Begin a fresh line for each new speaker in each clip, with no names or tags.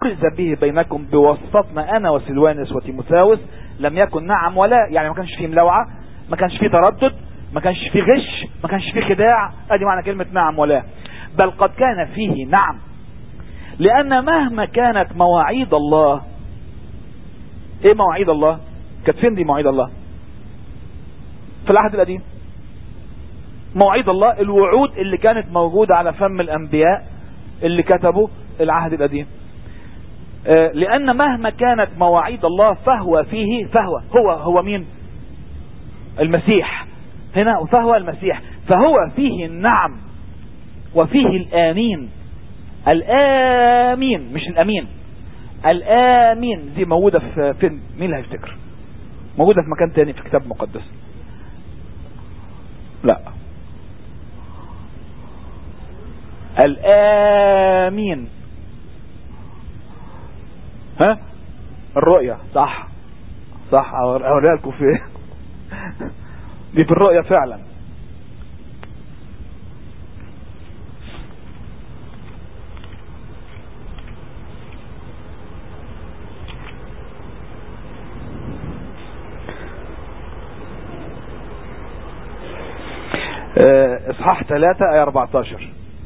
كرز به بينكم بواسطتنا انا وسلوانس وتيموثاوس لم يكن نعم ولا يعني ما كانش فيه ملوعة ما كانش فيه تردد ما كانش فيه غش ما كانش فيه خداع ادي معنى كلمة نعم ولا بل قد كان فيه نعم لان مهما كانت مواعيد الله ايه مواعيد الله كانت فين دي مواعيد الله في العهد القديم مواعيد الله الوعود اللي كانت موجودة على فم الانبياء اللي كتبوا العهد القديم آه لان مهما كانت مواعيد الله فهو فيه فهو هو هو مين المسيح هنا فهو المسيح فهو فيه النعم وفيه الامين الامين مش الامين الامين دي موجودة في فين مين اللي هيفتكر موجودة في مكان تاني في كتاب مقدس لا الامين ها الرؤية صح صح اوريها لكم في دي في الرؤية فعلا اصحاح 3 ايه 14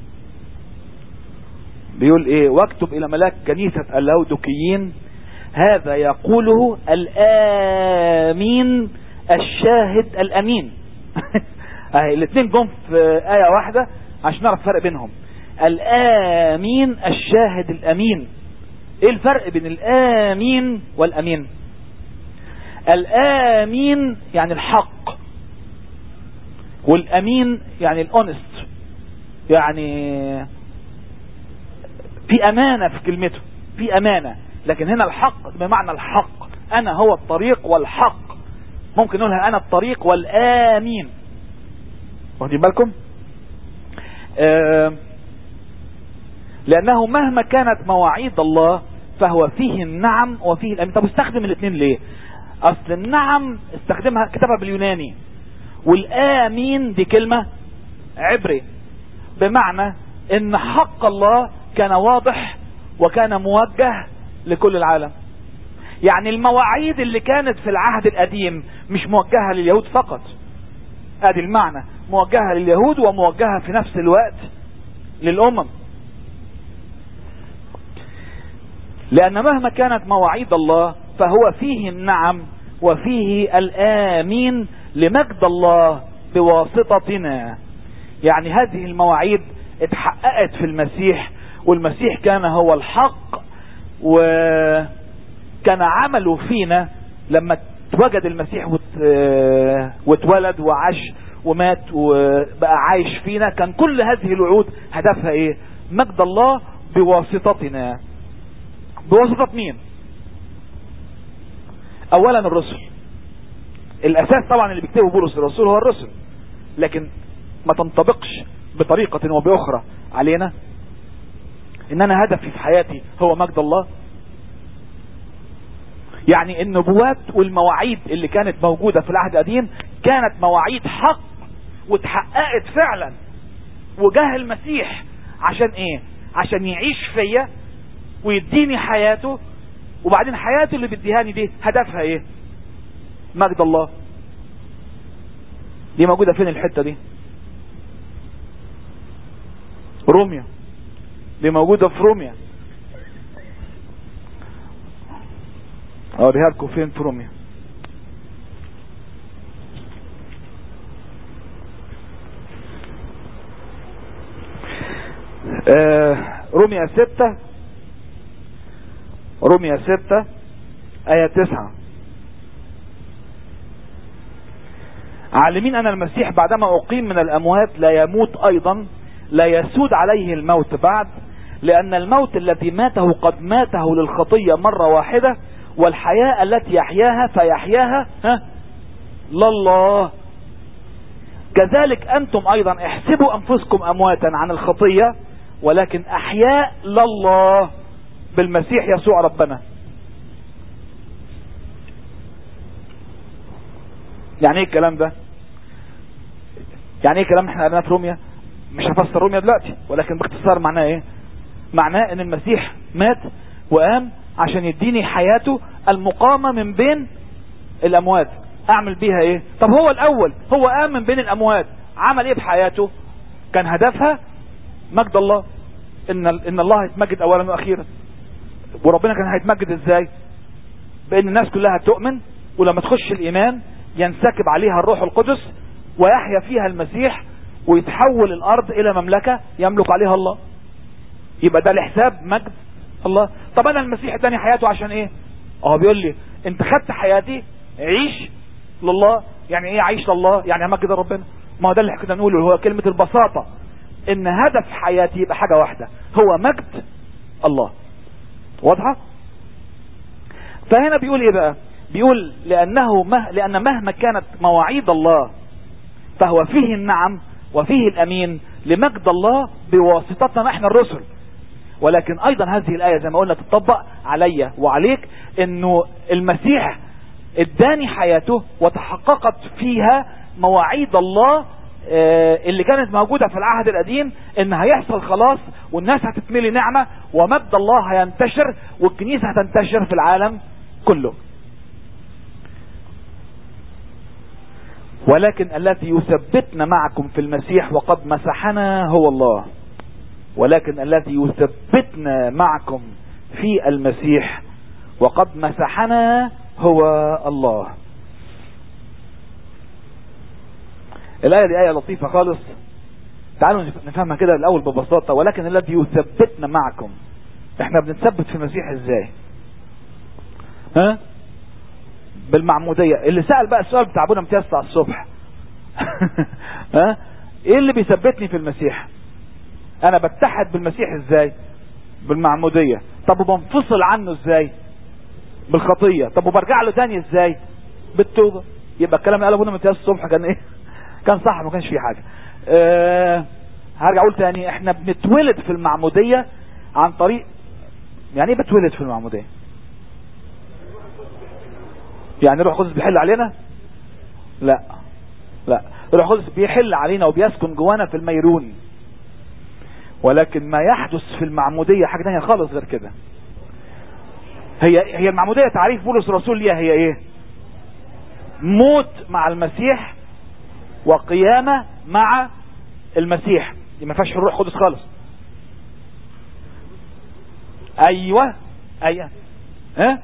بيقول ايه واكتب الى ملاك كنيسة اللودكيين هذا يقوله الامين الشاهد الامين اهي الاثنين جم في ايه واحدة عشان نعرف الفرق بينهم الامين الشاهد الامين ايه الفرق بين الامين والامين الامين يعني الحق والامين يعني الاونست يعني في امانة في كلمته في امانة لكن هنا الحق بمعنى الحق انا هو الطريق والحق ممكن نقولها انا الطريق والامين واخدين بالكم آه لانه مهما كانت مواعيد الله فهو فيه النعم وفيه الامين طب استخدم الاثنين ليه اصل النعم استخدمها كتبها باليوناني والامين دي كلمة عبري بمعنى ان حق الله كان واضح وكان موجه لكل العالم يعني المواعيد اللي كانت في العهد القديم مش موجهة لليهود فقط ادي المعنى موجهة لليهود وموجهة في نفس الوقت للامم لان مهما كانت مواعيد الله فهو فيه النعم وفيه الامين لمجد الله بواسطتنا يعني هذه المواعيد اتحققت في المسيح والمسيح كان هو الحق وكان عمله فينا لما اتوجد المسيح واتولد وعاش ومات وبقى عايش فينا كان كل هذه الوعود هدفها ايه مجد الله بواسطتنا بواسطة مين اولا الرسل الاساس طبعا اللي بيكتبه بولس الرسول هو الرسل لكن ما تنطبقش بطريقة وبأخرى علينا ان انا هدفي في حياتي هو مجد الله يعني النبوات والمواعيد اللي كانت موجودة في العهد القديم كانت مواعيد حق واتحققت فعلا وجاه المسيح عشان ايه عشان يعيش فيا ويديني حياته وبعدين حياته اللي بيديهاني دي هدفها ايه مجد الله دي موجودة فين الحتة دي روميا دي موجودة في روميا اوريها لكم فين في روميا آه روميا ستة روميا ستة آية تسعة عالمين أن المسيح بعدما أقيم من الأموات لا يموت أيضا لا يسود عليه الموت بعد لأن الموت الذي ماته قد ماته للخطية مرة واحدة والحياة التي يحياها فيحياها ها لله كذلك أنتم أيضا احسبوا أنفسكم أمواتا عن الخطية ولكن أحياء لله بالمسيح يسوع ربنا يعني ايه الكلام ده يعني ايه الكلام احنا قلناه في روميا مش هفسر روميا دلوقتي ولكن باختصار معناه ايه معناه ان المسيح مات وقام عشان يديني حياته المقامة من بين الاموات اعمل بيها ايه طب هو الاول هو قام من بين الاموات عمل ايه بحياته كان هدفها مجد الله ان ان الله هيتمجد اولا واخيرا وربنا كان هيتمجد ازاي بان الناس كلها تؤمن ولما تخش الايمان ينسكب عليها الروح القدس ويحيا فيها المسيح ويتحول الارض الى مملكة يملك عليها الله يبقى ده لحساب مجد الله طب انا المسيح اداني حياته عشان ايه اه بيقول لي انت خدت حياتي عيش لله يعني ايه عيش لله يعني امجد ربنا ما هو ده اللي كنا نقوله هو كلمة البساطة ان هدف حياتي يبقى حاجة واحدة هو مجد الله واضحة فهنا بيقول ايه بقى بيقول لانه مه لان مهما كانت مواعيد الله فهو فيه النعم وفيه الامين لمجد الله بواسطتنا نحن الرسل ولكن ايضا هذه الايه زي ما قلنا تطبق عليا وعليك انه المسيح اداني حياته وتحققت فيها مواعيد الله اللي كانت موجودة في العهد القديم ان هيحصل خلاص والناس هتتملي نعمة ومجد الله هينتشر والكنيسة هتنتشر في العالم كله ولكن الذي يثبتنا معكم في المسيح وقد مسحنا هو الله ولكن الذي يثبتنا معكم في المسيح وقد مسحنا هو الله الآية دي آية لطيفة خالص تعالوا نفهمها كده الأول ببساطة ولكن الذي يثبتنا معكم احنا بنتثبت في المسيح ازاي ها بالمعمودية اللي سأل بقى السؤال بتاع ابونا امتياز بتاع الصبح ها ايه اللي بيثبتني في المسيح انا بتحد بالمسيح ازاي بالمعمودية طب وبنفصل عنه ازاي بالخطية طب وبرجع له تاني ازاي بالتوبة يبقى الكلام اللي قاله ابونا امتياز الصبح كان ايه كان صح ما كانش فيه حاجة أه هرجع اقول تاني احنا بنتولد في المعمودية عن طريق يعني ايه بتولد في المعمودية يعني روح القدس بيحل علينا لا لا روح القدس بيحل علينا وبيسكن جوانا في الميرون ولكن ما يحدث في المعمودية حاجة تانية خالص غير كده هي هي المعمودية تعريف بولس الرسول ليها هي ايه موت مع المسيح وقيامة مع المسيح دي ما فيهاش الروح القدس خالص ايوه ايوه ها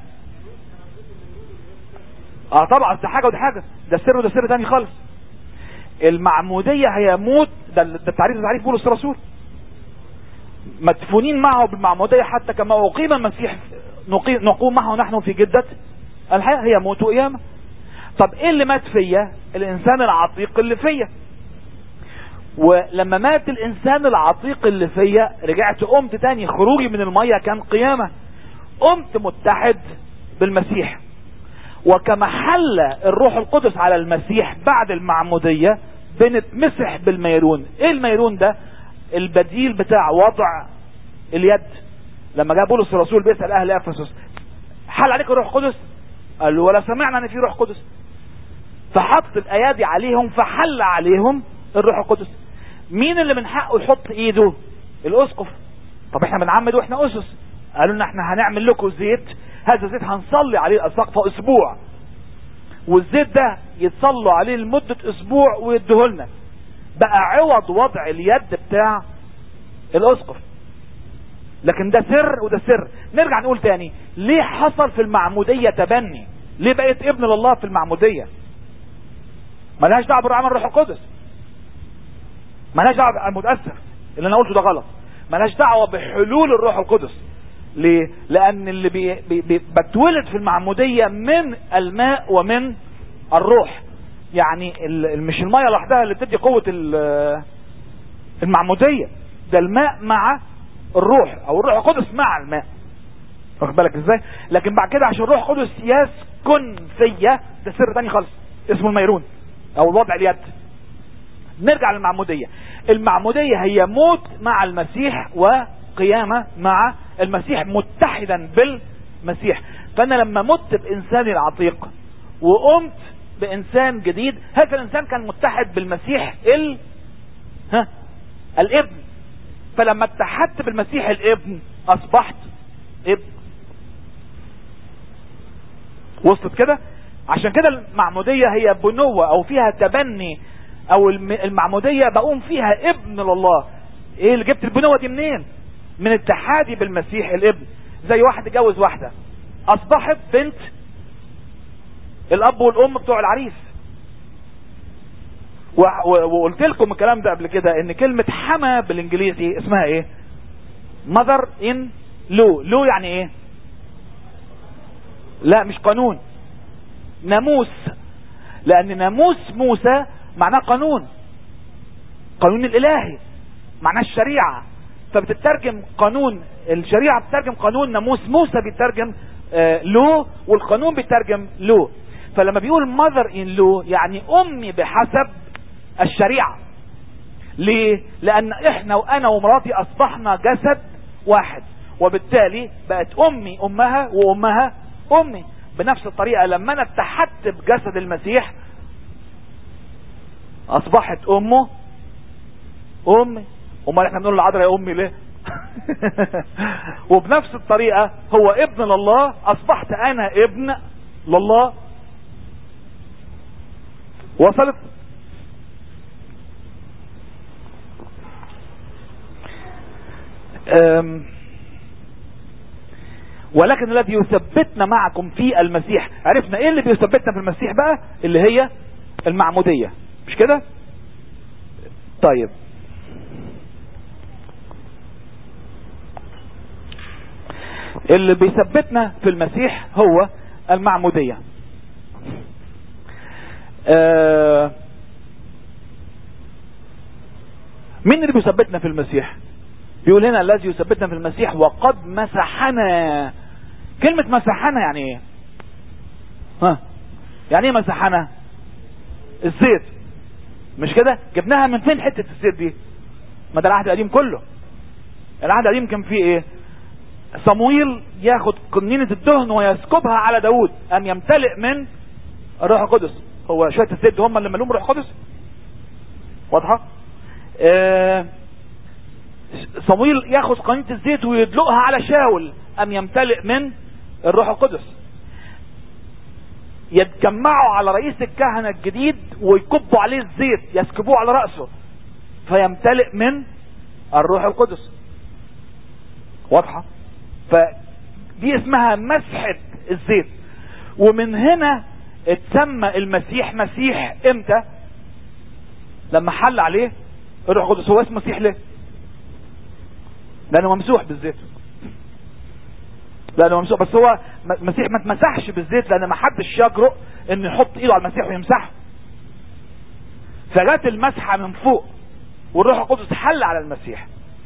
اه طبعا ده حاجه وده حاجه ده سر وده سر تاني خالص المعموديه هي موت ده ده التعريف ده تعريف بولس الرسول مدفونين معه بالمعموديه حتى كما اقيم المسيح نقوم معه نحن في جده الحياه هي موت وقيامه طب ايه اللي مات فيا الانسان العتيق اللي فيا ولما مات الانسان العتيق اللي فيا رجعت قمت تاني خروجي من المية كان قيامة قمت متحد بالمسيح وكما حل الروح القدس على المسيح بعد المعمودية بنتمسح بالميرون ايه الميرون ده البديل بتاع وضع اليد لما جاء بولس الرسول بيسأل اهل افسس حل عليك الروح القدس قال له ولا سمعنا ان في روح قدس فحط الايادي عليهم فحل عليهم الروح القدس مين اللي من حقه يحط ايده الاسقف طب احنا بنعمد واحنا اسس قالوا لنا احنا هنعمل لكم زيت هذا الزيت هنصلي عليه السقف اسبوع والزيت ده يتصلوا عليه لمدة اسبوع ويديهولنا بقى عوض وضع اليد بتاع الاسقف لكن ده سر وده سر نرجع نقول تاني ليه حصل في المعمودية تبني ليه بقيت ابن لله في المعمودية ملهاش دعوه بالعمل الروح القدس ملهاش دعوه المتاسف اللي انا قلته ده غلط ملهاش دعوه بحلول الروح القدس ليه لان اللي بي بي بي بتولد في المعموديه من الماء ومن الروح يعني مش الميه لوحدها اللي بتدي قوه المعموديه ده الماء مع الروح او الروح القدس مع الماء واخد بالك ازاي لكن بعد كده عشان الروح القدس يسكن فيا ده سر تاني خالص اسمه الميرون او الوضع اليد نرجع للمعمودية المعمودية هي موت مع المسيح وقيامة مع المسيح متحدا بالمسيح فانا لما مت بانساني العتيق وقمت بانسان جديد هذا الانسان كان متحد بالمسيح ال ها الابن فلما اتحدت بالمسيح الابن اصبحت ابن وصلت كده عشان كده المعمودية هي بنوة او فيها تبني او الم- المعمودية بقوم فيها ابن لله ايه اللي جبت البنوة دي منين من اتحادي بالمسيح الابن زي واحد اتجوز واحدة اصبحت بنت الاب والام بتوع العريس و- و- وقلت لكم الكلام ده قبل كده ان كلمة حما بالانجليزي اسمها ايه mother in law law يعني ايه لا مش قانون ناموس لان ناموس موسى معناه قانون قانون الالهي معناه الشريعة فبتترجم قانون الشريعة بتترجم قانون ناموس موسى بيترجم آه لو والقانون بيترجم لو فلما بيقول mother in law يعني امي بحسب الشريعة ليه لان احنا وانا ومراتي اصبحنا جسد واحد وبالتالي بقت امي امها وامها امي بنفس الطريقة لما انا اتحدت بجسد المسيح اصبحت امه امي امال احنا بنقول العذراء يا امي ليه وبنفس الطريقة هو ابن لله اصبحت انا ابن لله وصلت أم ولكن الذي يثبتنا معكم في المسيح عرفنا ايه اللي بيثبتنا في المسيح بقى اللي هي المعمودية مش كده طيب اللي بيثبتنا في المسيح هو المعمودية آه مين اللي بيثبتنا في المسيح بيقول هنا الذي يثبتنا في المسيح وقد مسحنا كلمة مسحنا يعني ايه ها يعني ايه مسحنا الزيت مش كده جبناها من فين حتة الزيت دي ما ده العهد القديم كله العهد القديم كان فيه ايه صمويل ياخد قنينة الدهن ويسكبها على داود ان يمتلئ من الروح القدس هو شوية الزيت هم اللي ملوم روح القدس واضحة آه صمويل ياخد قنينة الزيت ويدلقها على شاول ام يمتلئ من الروح القدس يتجمعوا على رئيس الكهنة الجديد ويكبوا عليه الزيت يسكبوه على رأسه فيمتلئ من الروح القدس واضحة فدي اسمها مسحة الزيت ومن هنا اتسمى المسيح مسيح امتى لما حل عليه الروح القدس هو اسمه مسيح ليه لانه ممسوح بالزيت لانه ممسوح بس هو مسيح ما اتمسحش بالزيت لان ما حدش يجرؤ انه يحط ايده على المسيح ويمسحه فجات المسحة من فوق والروح القدس حل على المسيح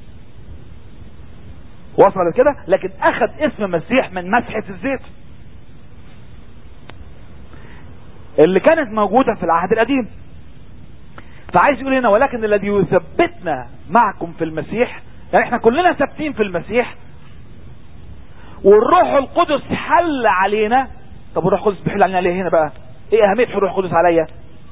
وصل كده لكن اخذ اسم مسيح من مسحة الزيت اللي كانت موجودة في العهد القديم فعايز يقول هنا ولكن الذي يثبتنا معكم في المسيح يعني احنا كلنا ثابتين في المسيح والروح القدس حل علينا طب الروح القدس بيحل علينا ليه هنا بقى ايه اهمية الروح القدس عليا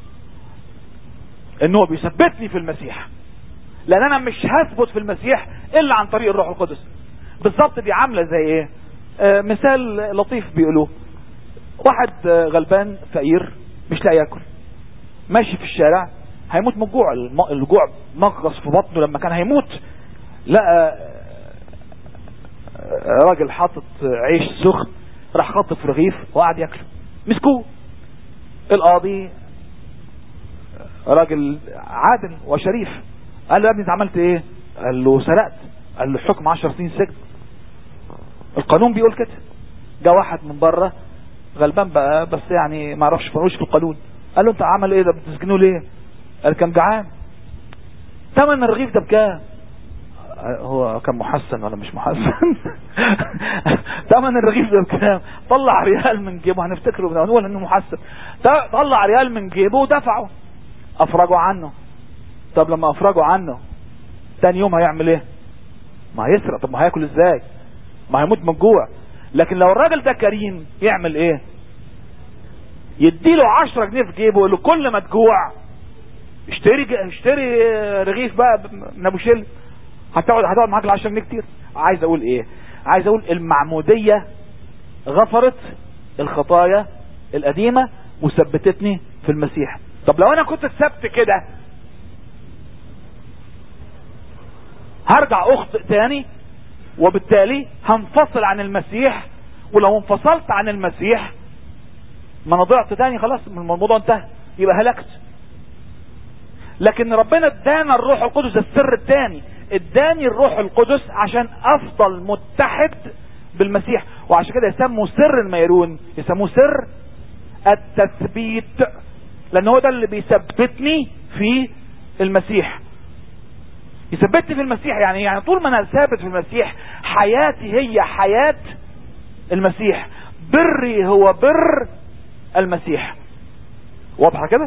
ان هو بيثبتني في المسيح لان انا مش هثبت في المسيح الا عن طريق الروح القدس بالظبط دي عاملة زي ايه آه مثال لطيف بيقولوه واحد آه غلبان فقير مش لاقي ياكل ماشي في الشارع هيموت من الجوع الجوع مغص في بطنه لما كان هيموت لقى راجل حاطط عيش سخن راح خاطف رغيف وقعد ياكله مسكوه القاضي راجل عادل وشريف قال له يا ابني انت عملت ايه قال له سرقت قال له حكم 10 سنين سجن القانون بيقول كده جاء واحد من بره غلبان بقى بس يعني ما اعرفش فروش في القانون قال له انت عمل ايه ده بتسجنوه ليه قال كان جعان ثمن الرغيف ده بكام هو كان محسن ولا مش محسن ثمن الرغيف ده بكام طلع ريال من جيبه هنفتكره ونقول انه محسن طلع ريال من جيبه ودفعه افرجوا عنه طب لما افرجوا عنه تاني يوم هيعمل ايه ما هيسرق طب ما هياكل ازاي ما هيموت من الجوع لكن لو الراجل ده كريم يعمل ايه يديله 10 جنيه في جيبه يقول له كل ما تجوع اشتري اشتري رغيف بقى من ابو شل هتقعد هتقعد معاك ال 10 جنيه كتير عايز اقول ايه عايز اقول المعمودية غفرت الخطايا القديمة وثبتتني في المسيح طب لو انا كنت ثبت كده هرجع اخطئ تاني وبالتالي هنفصل عن المسيح ولو انفصلت عن المسيح ما انا ضعت تاني خلاص الموضوع انتهى يبقى هلكت لكن ربنا ادانا الروح القدس السر الثاني اداني الروح القدس عشان افضل متحد بالمسيح وعشان كده يسموا سر الميرون يسموه سر التثبيت لان هو ده اللي بيثبتني في المسيح يثبتني في المسيح يعني يعني طول ما انا ثابت في المسيح حياتي هي حياة المسيح بري هو بر المسيح واضحة كده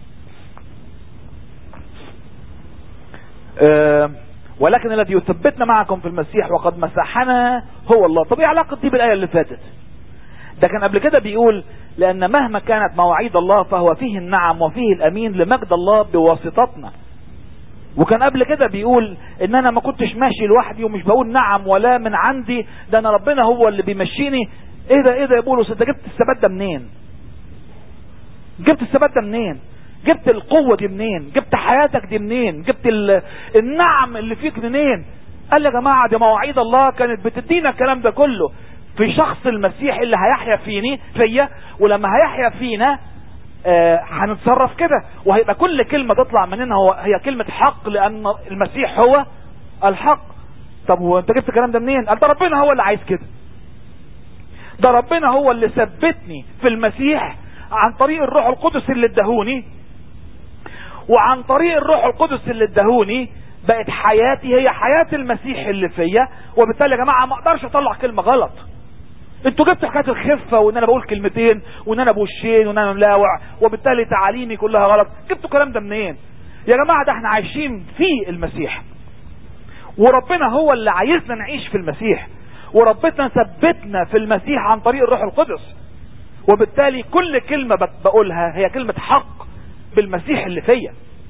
أه ولكن الذي يثبتنا معكم في المسيح وقد مسحنا هو الله طب ايه علاقة دي بالآية اللي فاتت ده كان قبل كده بيقول لأن مهما كانت مواعيد الله فهو فيه النعم وفيه الأمين لمجد الله بواسطتنا وكان قبل كده بيقول ان انا ما كنتش ماشي لوحدي ومش بقول نعم ولا من عندي ده انا ربنا هو اللي بيمشيني ايه ده ايه ده يا بولس انت جبت الثبات ده منين جبت الثبات ده منين جبت القوة دي منين جبت حياتك دي منين جبت النعم اللي فيك منين قال يا جماعة دي مواعيد الله كانت بتدينا الكلام ده كله في شخص المسيح اللي هيحيا فيني فيا ولما هيحيا فينا آه هنتصرف كده وهيبقى كل كلمة تطلع مننا هو هي كلمة حق لان المسيح هو الحق طب وانت جبت الكلام ده منين قال ده ربنا هو اللي عايز كده ده ربنا هو اللي ثبتني في المسيح عن طريق الروح القدس اللي ادهوني وعن طريق الروح القدس اللي ادهوني بقت حياتي هي حياة المسيح اللي فيا وبالتالي يا جماعة ما اقدرش اطلع كلمة غلط انتوا جبتوا حكايه الخفه وان انا بقول كلمتين وان انا بوشين وان انا ملاوع وبالتالي تعاليمي كلها غلط جبتوا الكلام ده منين يا جماعه ده احنا عايشين في المسيح وربنا هو اللي عايزنا نعيش في المسيح وربنا ثبتنا في المسيح عن طريق الروح القدس وبالتالي كل كلمة بقولها هي كلمة حق بالمسيح اللي فيا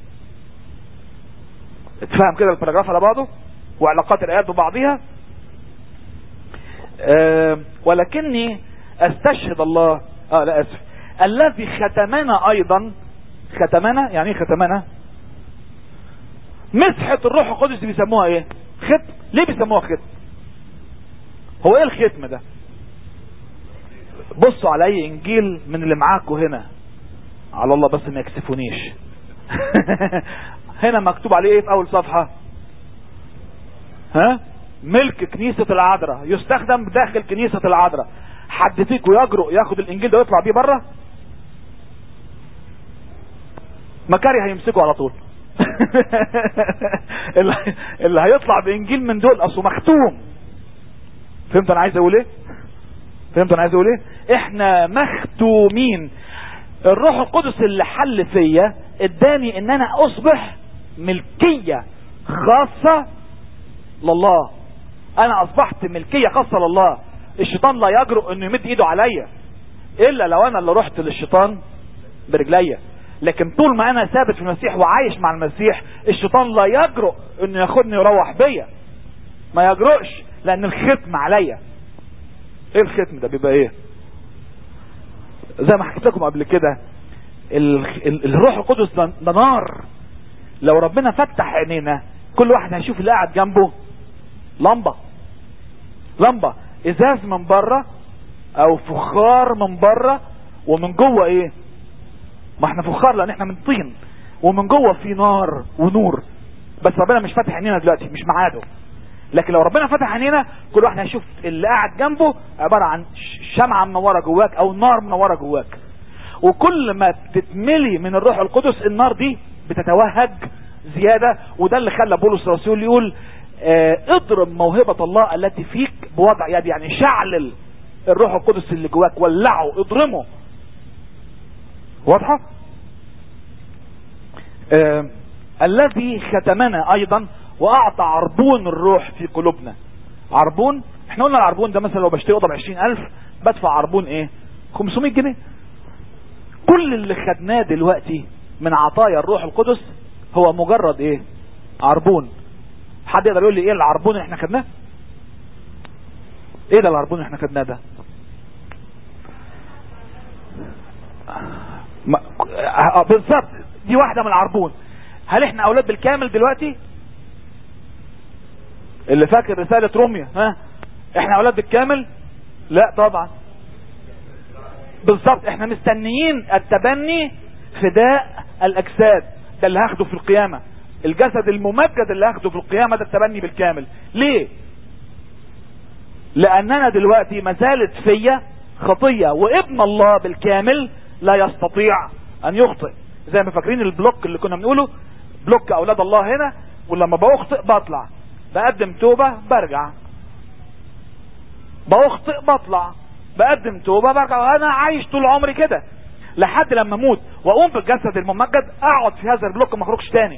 اتفهم كده الباراجراف على بعضه وعلاقات الايات ببعضها أه ولكني استشهد الله اه لا اسف الذي ختمنا ايضا ختمنا يعني ايه ختمنا مسحة الروح القدس بيسموها ايه ختم ليه بيسموها ختم هو ايه الختم ده بصوا على اي انجيل من اللي معاكم هنا على الله بس ما يكسفونيش هنا مكتوب عليه ايه في اول صفحة ها ملك كنيسة العذراء يستخدم داخل كنيسة العذراء حد فيكم يجرؤ ياخد الانجيل ده ويطلع بيه بره مكاري هيمسكه على طول اللي, اللي هيطلع بانجيل من دول اصله مختوم فهمت انا عايز اقول ايه فهمت انا عايز اقول ايه احنا مختومين الروح القدس اللي حل فيا اداني ان انا اصبح ملكية خاصة لله انا اصبحت ملكية خاصة لله الشيطان لا يجرؤ انه يمد ايده عليا الا لو انا اللي رحت للشيطان برجليا لكن طول ما انا ثابت في المسيح وعايش مع المسيح الشيطان لا يجرؤ انه ياخدني ويروح بيا ما يجرؤش لان الختم عليا ايه الختم ده بيبقى ايه زي ما حكيت لكم قبل كده ال... ال... الروح القدس ده, ده نار لو ربنا فتح عينينا كل واحد هيشوف اللي قاعد جنبه لمبة لمبة ازاز من بره او فخار من بره ومن جوه ايه ما احنا فخار لان احنا من طين ومن جوه في نار ونور بس ربنا مش فاتح عينينا دلوقتي مش معاده لكن لو ربنا فتح عينينا كل واحد هيشوف اللي قاعد جنبه عبارة عن شمعة منورة جواك او نار منورة جواك وكل ما تتملي من الروح القدس النار دي بتتوهج زيادة وده اللي خلى بولس الرسول يقول اه اضرب موهبة الله التي فيك بوضع يد يعني شعلل الروح القدس اللي جواك ولعه اضرمه واضحة اه الذي ختمنا ايضا واعطى عربون الروح في قلوبنا عربون احنا قلنا العربون ده مثلا لو بشتري اوضه ب 20000 بدفع عربون ايه 500 جنيه كل اللي خدناه دلوقتي من عطايا الروح القدس هو مجرد ايه عربون حد يقدر يقول لي ايه العربون اللي احنا خدناه ايه ده العربون اللي احنا خدناه ده ما- آه، بالظبط دي واحدة من العربون هل احنا اولاد بالكامل دلوقتي اللي فاكر رسالة روميا ها احنا اولاد بالكامل لا طبعا بالظبط احنا مستنيين التبني فداء الاجساد ده اللي هاخده في القيامة الجسد الممجد اللي هاخده في القيامة ده التبني بالكامل ليه لاننا دلوقتي ما زالت فيا خطية وابن الله بالكامل لا يستطيع ان يخطئ زي ما فاكرين البلوك اللي كنا بنقوله بلوك اولاد الله هنا ولما بخطئ بطلع بقدم توبة برجع بخطئ بطلع بقدم توبة برجع وانا عايش طول عمري كده لحد لما اموت واقوم بالجسد الممجد اقعد في هذا البلوك ما اخرجش تاني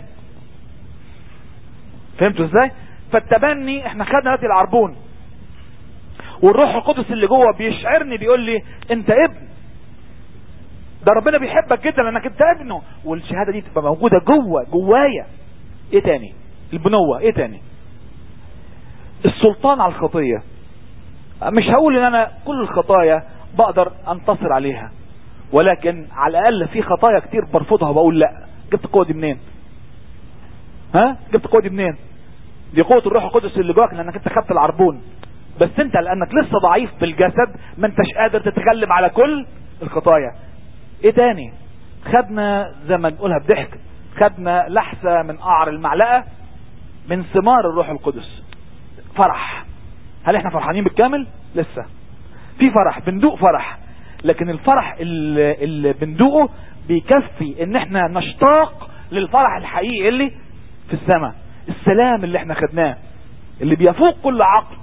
فهمتوا ازاي فالتبني احنا خدنا دلوقتي العربون والروح القدس اللي جوه بيشعرني بيقول لي انت ابن ده ربنا بيحبك جدا لانك انت ابنه والشهاده دي تبقى موجوده جوه جوايا ايه تاني البنوه ايه تاني السلطان على الخطيه مش هقول ان انا كل الخطايا بقدر انتصر عليها ولكن على الاقل في خطايا كتير برفضها وبقول لا جبت القوه دي منين ها جبت القوه دي منين دي قوه الروح القدس اللي جواك لانك انت خدت العربون بس انت لانك لسه ضعيف بالجسد ما انتش قادر تتغلب على كل الخطايا ايه تاني خدنا زي ما نقولها بضحك خدنا لحسة من قعر المعلقة من ثمار الروح القدس فرح هل احنا فرحانين بالكامل لسه في فرح بندوق فرح لكن الفرح اللي, اللي بندوقه بيكفي ان احنا نشتاق للفرح الحقيقي اللي في السماء السلام اللي احنا خدناه اللي بيفوق كل عقل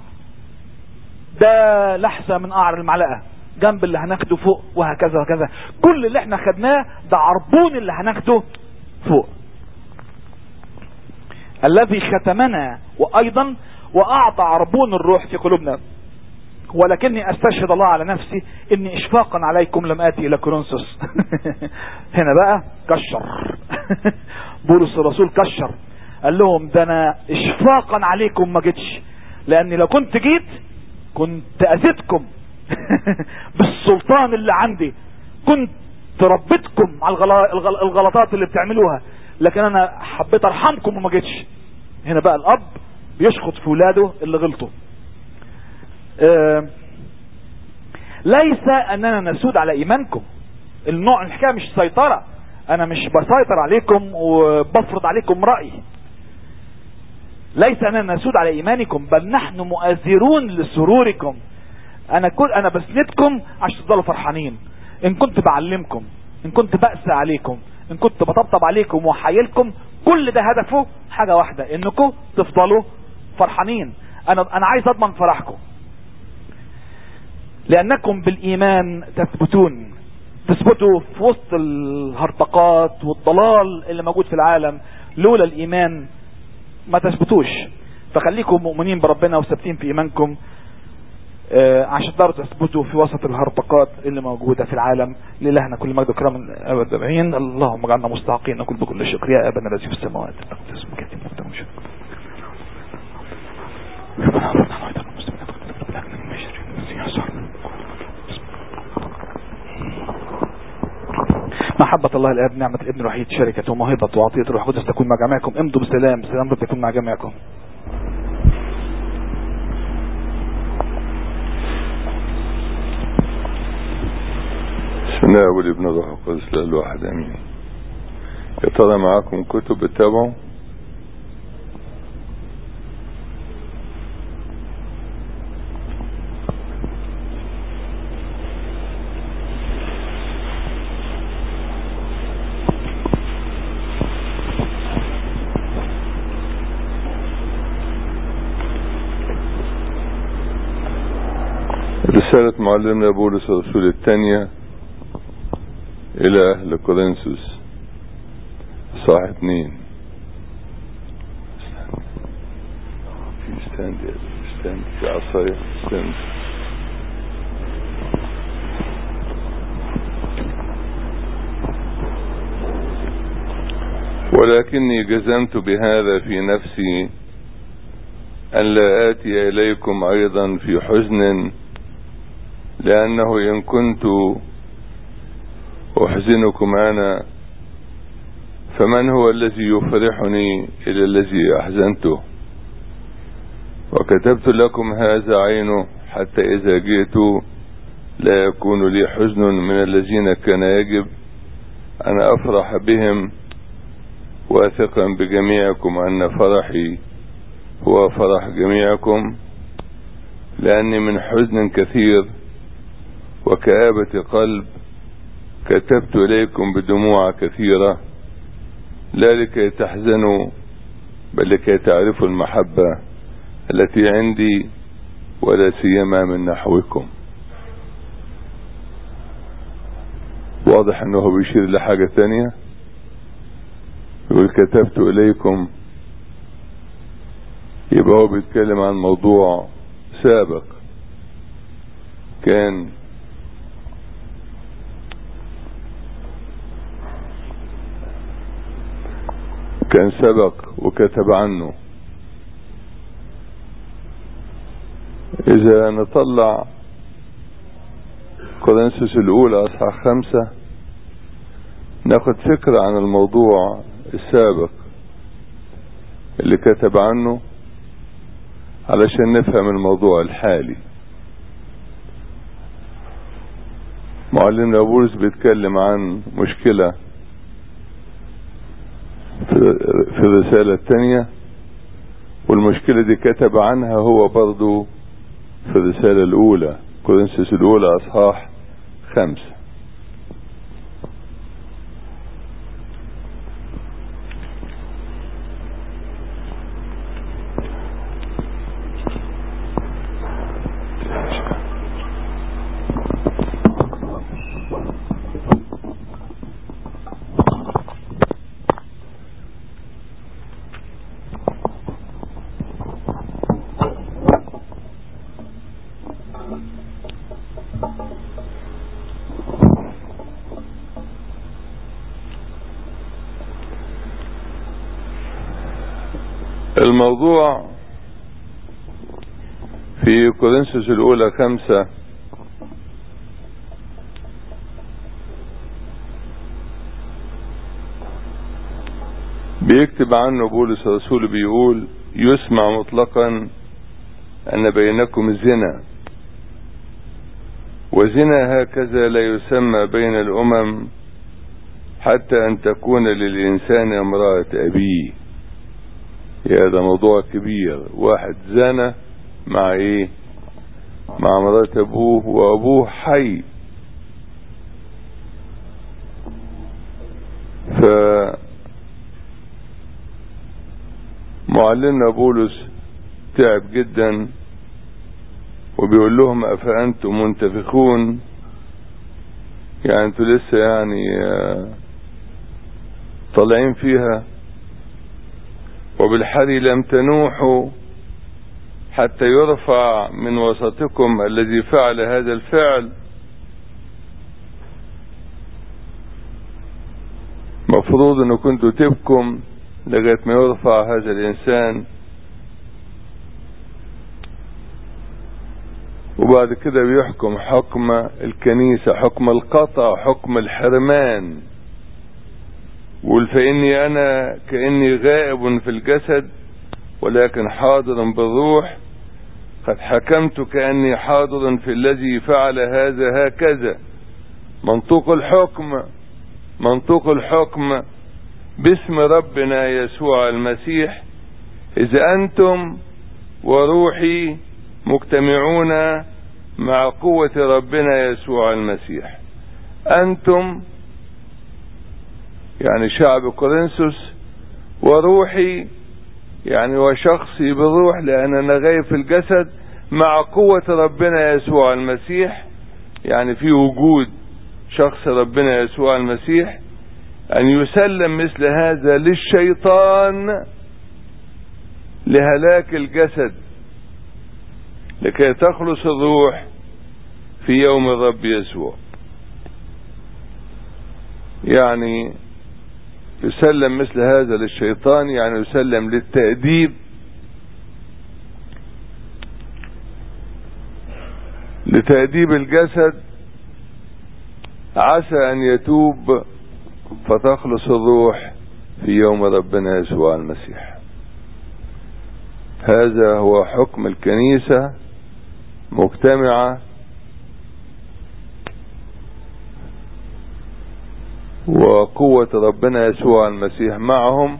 ده لحسة من قعر المعلقة جنب اللي هناخده فوق وهكذا وهكذا كل اللي احنا خدناه ده عربون اللي هناخده فوق الذي ختمنا وايضا واعطى عربون الروح في قلوبنا ولكني استشهد الله على نفسي اني اشفاقا عليكم لم اتي الى كورنثوس هنا بقى كشر بولس الرسول كشر قال لهم ده انا اشفاقا عليكم ما جيتش لاني لو كنت جيت كنت اذيتكم بالسلطان اللي عندي كنت ربيتكم على الغلا- الغل- الغلطات اللي بتعملوها لكن انا حبيت ارحمكم وما جيتش هنا بقى الاب بيشخط في ولاده اللي غلطوا آه، ليس اننا نسود على ايمانكم النوع الحكايه مش سيطره انا مش بسيطر عليكم وبفرض عليكم رايي ليس اننا نسود على ايمانكم بل نحن مؤازرون لسروركم انا كل انا بسندكم عشان تفضلوا فرحانين ان كنت بعلمكم ان كنت بأسى عليكم ان كنت بطبطب عليكم وحايلكم كل ده هدفه حاجة واحدة انكم تفضلوا فرحانين انا انا عايز اضمن فرحكم لانكم بالايمان تثبتون تثبتوا في وسط الهرطقات والضلال اللي موجود في العالم لولا الايمان ما تثبتوش فخليكم مؤمنين بربنا وثابتين في ايمانكم آه، عشان تقدروا تثبتوا في وسط الهرطقات اللي موجودة في العالم لإلهنا كل مجد وكرم أبد أجمعين اللهم اجعلنا مستحقين نقول بكل شكر يا أبانا الذي في السماوات تقدس اسمك يأتي ملكك شكر محبة الله الآب نعمة الابن الوحيد شركة وموهبة وعطية الروح القدس تكون مع جميعكم امضوا بسلام سلام رب يكون مع جميعكم
بسم الله والابن الروح القدس لا الواحد امين يا ترى معاكم كتب بتتابعوا رسالة معلمنا بولس الرسول الثانية إلى أهل كورنثوس صح اتنين في ستاند ستاند في عصاية ستاند ولكني جزمت بهذا في نفسي أن لا آتي إليكم أيضا في حزن لأنه إن كنت أحزنكم أنا فمن هو الذي يفرحني إلى الذي أحزنته وكتبت لكم هذا عينه حتى إذا جئت لا يكون لي حزن من الذين كان يجب أن أفرح بهم واثقا بجميعكم أن فرحي هو فرح جميعكم لأني من حزن كثير وكآبة قلب كتبت إليكم بدموع كثيرة لا لكي تحزنوا بل لكي تعرفوا المحبة التي عندي ولا سيما من نحوكم واضح انه بيشير لحاجة تانية يقول كتبت اليكم يبقى هو بيتكلم عن موضوع سابق كان كان سبق وكتب عنه اذا نطلع كورنثوس الاولى اصحاح خمسة ناخد فكرة عن الموضوع السابق اللي كتب عنه علشان نفهم الموضوع الحالي معلمنا بولس بيتكلم عن مشكلة في الرسالة الثانية والمشكلة دي كتب عنها هو برضو في الرسالة الأولى كورنثوس الأولى أصحاح خمسة الموضوع في كورنثوس الأولى خمسة بيكتب عنه بولس الرسول بيقول يسمع مطلقا أن بينكم الزنا وزنا هكذا لا يسمى بين الأمم حتى أن تكون للإنسان امرأة أبيه يا ده موضوع كبير واحد زنى مع ايه مع مرات ابوه وابوه حي ف معلمنا بولس تعب جدا وبيقول لهم افانتم منتفخون يعني انتوا لسه يعني طالعين فيها وبالحري لم تنوحوا حتى يرفع من وسطكم الذي فعل هذا الفعل مفروض ان كنتوا تبكم لغاية ما يرفع هذا الانسان وبعد كده بيحكم حكم الكنيسة حكم القطع حكم الحرمان قل فإني أنا كأني غائب في الجسد ولكن حاضر بالروح قد حكمت كأني حاضر في الذي فعل هذا هكذا منطوق الحكم منطوق الحكم باسم ربنا يسوع المسيح إذا أنتم وروحي مجتمعون مع قوة ربنا يسوع المسيح أنتم يعني شعب كورنثوس وروحي يعني وشخصي بالروح لان انا غايب في الجسد مع قوة ربنا يسوع المسيح يعني في وجود شخص ربنا يسوع المسيح ان يسلم مثل هذا للشيطان لهلاك الجسد لكي تخلص الروح في يوم الرب يسوع يعني يسلم مثل هذا للشيطان يعني يسلم للتأديب لتأديب الجسد عسى ان يتوب فتخلص الروح في يوم ربنا يسوع المسيح هذا هو حكم الكنيسة مجتمعة وقوة ربنا يسوع المسيح معهم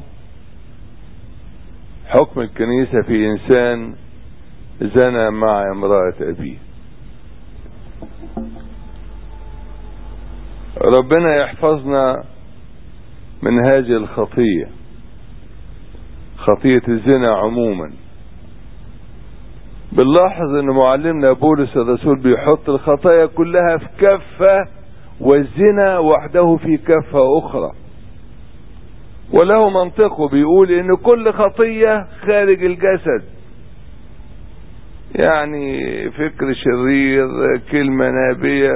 حكم الكنيسة في إنسان زنى مع امرأة أبيه ربنا يحفظنا من هذه الخطية خطية الزنا عموما بنلاحظ ان معلمنا بولس الرسول بيحط الخطايا كلها في كفة والزنا وحده في كفة اخرى وله منطقه بيقول ان كل خطية خارج الجسد يعني فكر شرير كلمة نابية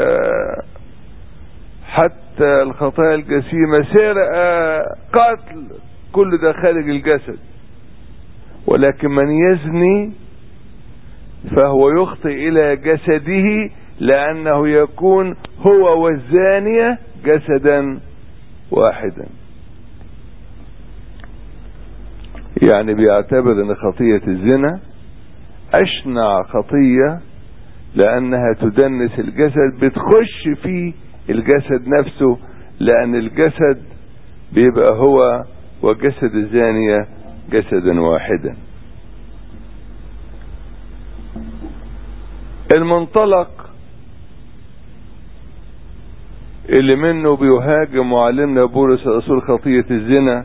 حتى الخطايا الجسيمة سرقة قتل كل ده خارج الجسد ولكن من يزني فهو يخطئ الى جسده لانه يكون هو والزانية جسدا واحدا يعني بيعتبر ان خطية الزنا اشنع خطية لانها تدنس الجسد بتخش في الجسد نفسه لان الجسد بيبقى هو وجسد الزانية جسدا واحدا المنطلق اللي منه بيهاجم معلمنا بولس الرسول خطية الزنا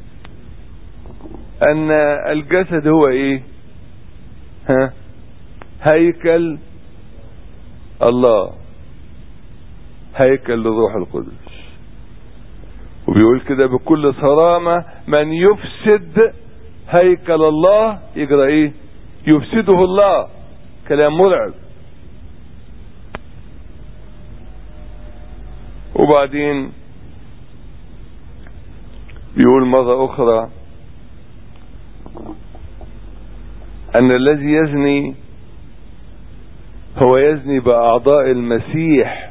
ان الجسد هو ايه ها هيكل الله هيكل للروح القدس وبيقول كده بكل صرامة من يفسد هيكل الله يجرى ايه يفسده الله كلام مرعب وبعدين بيقول مرة اخرى ان الذي يزني هو يزني باعضاء المسيح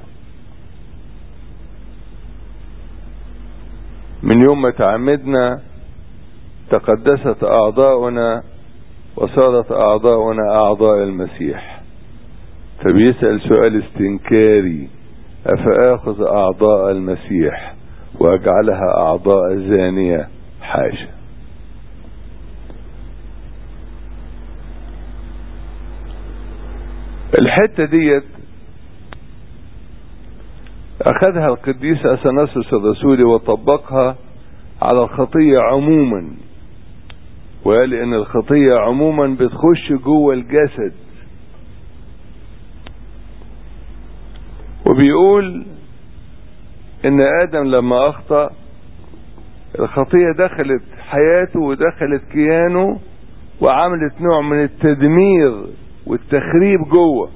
من يوم ما تعمدنا تقدست اعضاؤنا وصارت اعضاؤنا اعضاء المسيح فبيسأل سؤال استنكاري افاخذ اعضاء المسيح واجعلها اعضاء زانية حاشا الحتة ديت اخذها القديس اثناسوس الرسولي وطبقها على الخطية عموما وقال ان الخطية عموما بتخش جوه الجسد وبيقول ان ادم لما اخطأ الخطية دخلت حياته ودخلت كيانه وعملت نوع من التدمير والتخريب جوه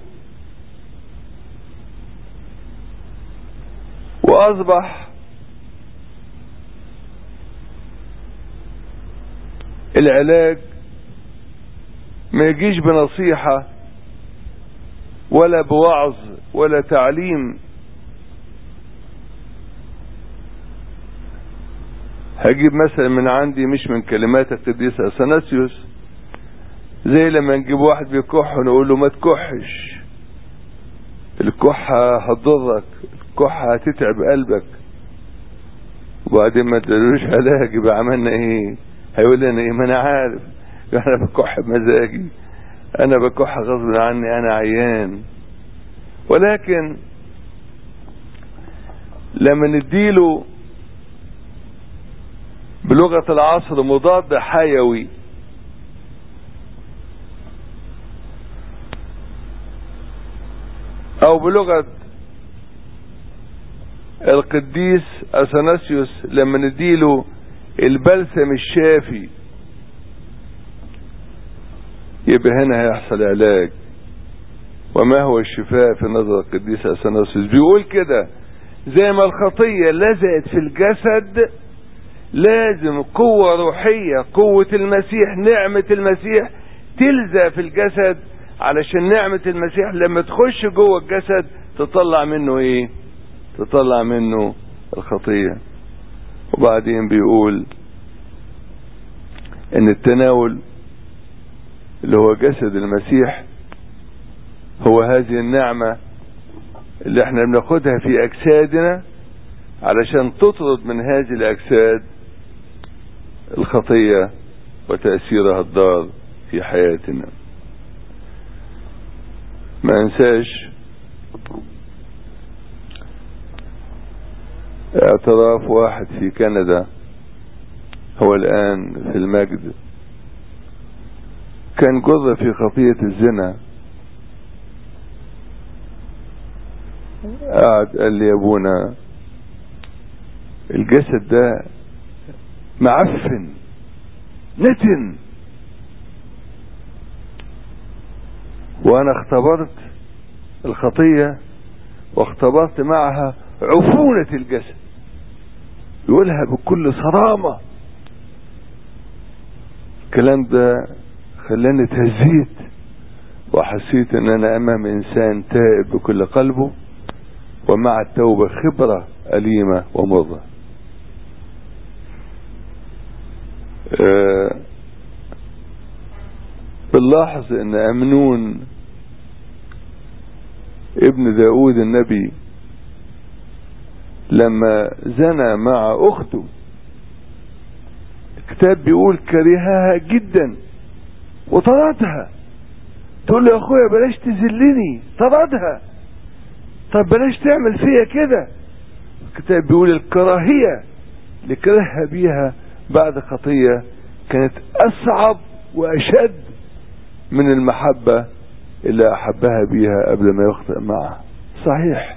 واصبح العلاج ما يجيش بنصيحة ولا بوعظ ولا تعليم هجيب مثلا من عندي مش من كلمات القديس اثناسيوس زي لما نجيب واحد بيكح ونقول له ما تكحش الكحة هتضرك الكحة هتتعب قلبك وبعدين ما تدلوش علاج يبقى عملنا ايه هيقول لنا ايه ما انا عارف انا بكح بمزاجي انا بكح غصب عني انا عيان ولكن لما نديله بلغة العصر مضاد حيوي او بلغة القديس اثناسيوس لما نديله البلسم الشافي يبقى هنا هيحصل علاج وما هو الشفاء في نظر القديس اثناسيوس بيقول كده زي ما الخطية لزقت في الجسد لازم قوة روحية قوة المسيح نعمة المسيح تلزق في الجسد علشان نعمة المسيح لما تخش جوه الجسد تطلع منه ايه تطلع منه الخطية وبعدين بيقول ان التناول اللي هو جسد المسيح هو هذه النعمة اللي احنا بناخدها في اجسادنا علشان تطرد من هذه الاجساد الخطية وتأثيرها الضار في حياتنا ما انساش اعتراف واحد في كندا هو الآن في المجد كان جر في خطية الزنا قعد قال لي يا ابونا الجسد ده معفن نتن وانا اختبرت الخطية واختبرت معها عفونة الجسد يقولها بكل صرامة الكلام ده خلاني اتهزيت وحسيت ان انا امام انسان تائب بكل قلبه ومع التوبة خبرة أليمة ومرة أه بنلاحظ ان امنون ابن داود النبي لما زنى مع اخته الكتاب بيقول كرهها جدا وطردها تقول له يا اخويا بلاش تذلني طردها طب بلاش تعمل فيا كده الكتاب بيقول الكراهية اللي كرهها بيها بعد خطية كانت اصعب واشد من المحبة اللي احبها بيها قبل ما يخطئ معها صحيح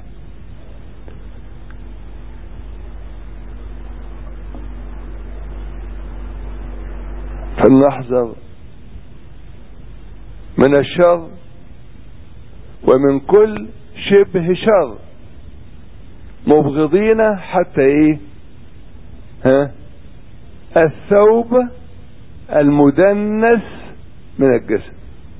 فلنحذر من الشر ومن كل شبه شر مبغضين حتى ايه ها الثوب المدنس من الجسد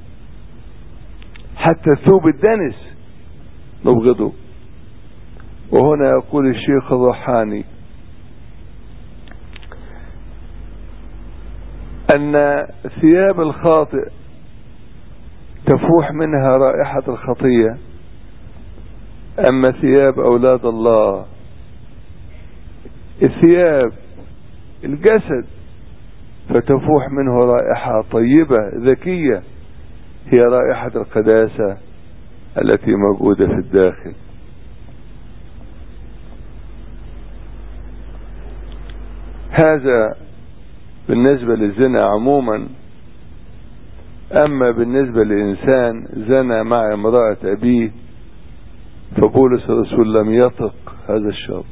حتى الثوب الدنس نبغضه وهنا يقول الشيخ الروحاني ان ثياب الخاطئ تفوح منها رائحة الخطية اما ثياب اولاد الله الثياب الجسد فتفوح منه رائحة طيبة ذكية هي رائحة القداسة التي موجودة في الداخل هذا بالنسبة للزنا عموما اما بالنسبة لانسان زنى مع امرأة ابيه فبولس الرسول لم يطق هذا الشر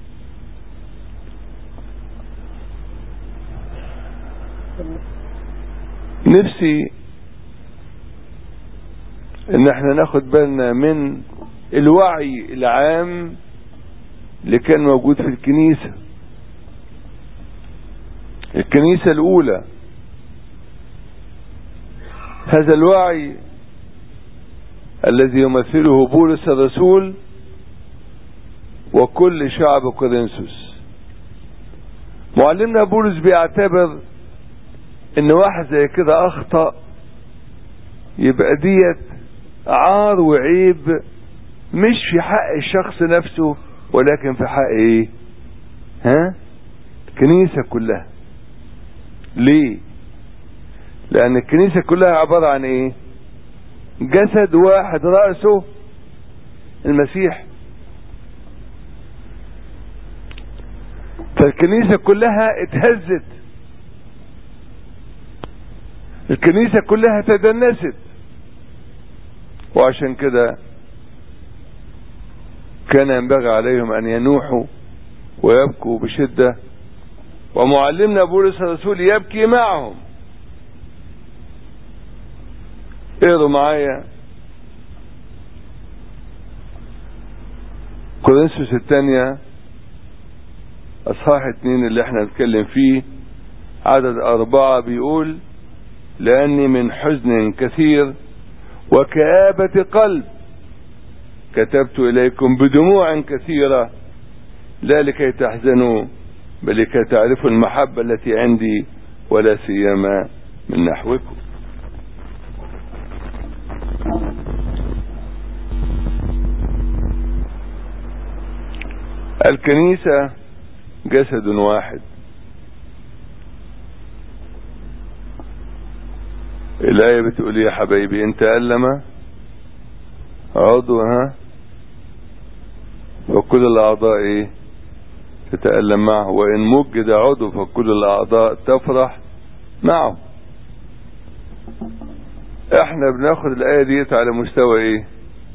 نفسي ان احنا ناخد بالنا من الوعي العام اللي كان موجود في الكنيسة الكنيسة الاولى هذا الوعي الذي يمثله بولس الرسول وكل شعب كورنثوس معلمنا بولس بيعتبر ان واحد زي كده اخطأ يبقى ديت عار وعيب مش في حق الشخص نفسه ولكن في حق ايه ها الكنيسة كلها ليه لان الكنيسة كلها عبارة عن ايه جسد واحد رأسه المسيح فالكنيسة كلها اتهزت الكنيسة كلها تدنست وعشان كده كان ينبغي عليهم ان ينوحوا ويبكوا بشدة ومعلمنا بولس الرسول يبكي معهم اقروا معايا كورنثوس الثانية اصحاح اتنين اللي احنا نتكلم فيه عدد اربعة بيقول لاني من حزن كثير وكآبة قلب كتبت إليكم بدموع كثيرة لا لكي تحزنوا بل لكي تعرفوا المحبة التي عندي ولا سيما من نحوكم الكنيسة جسد واحد الآية بتقول يا حبايبي انت ألم عضوها فكل الأعضاء ايه تتألم معه وإن مجد عضو فكل الأعضاء تفرح معه احنا بناخد الآية ديت على مستوى ايه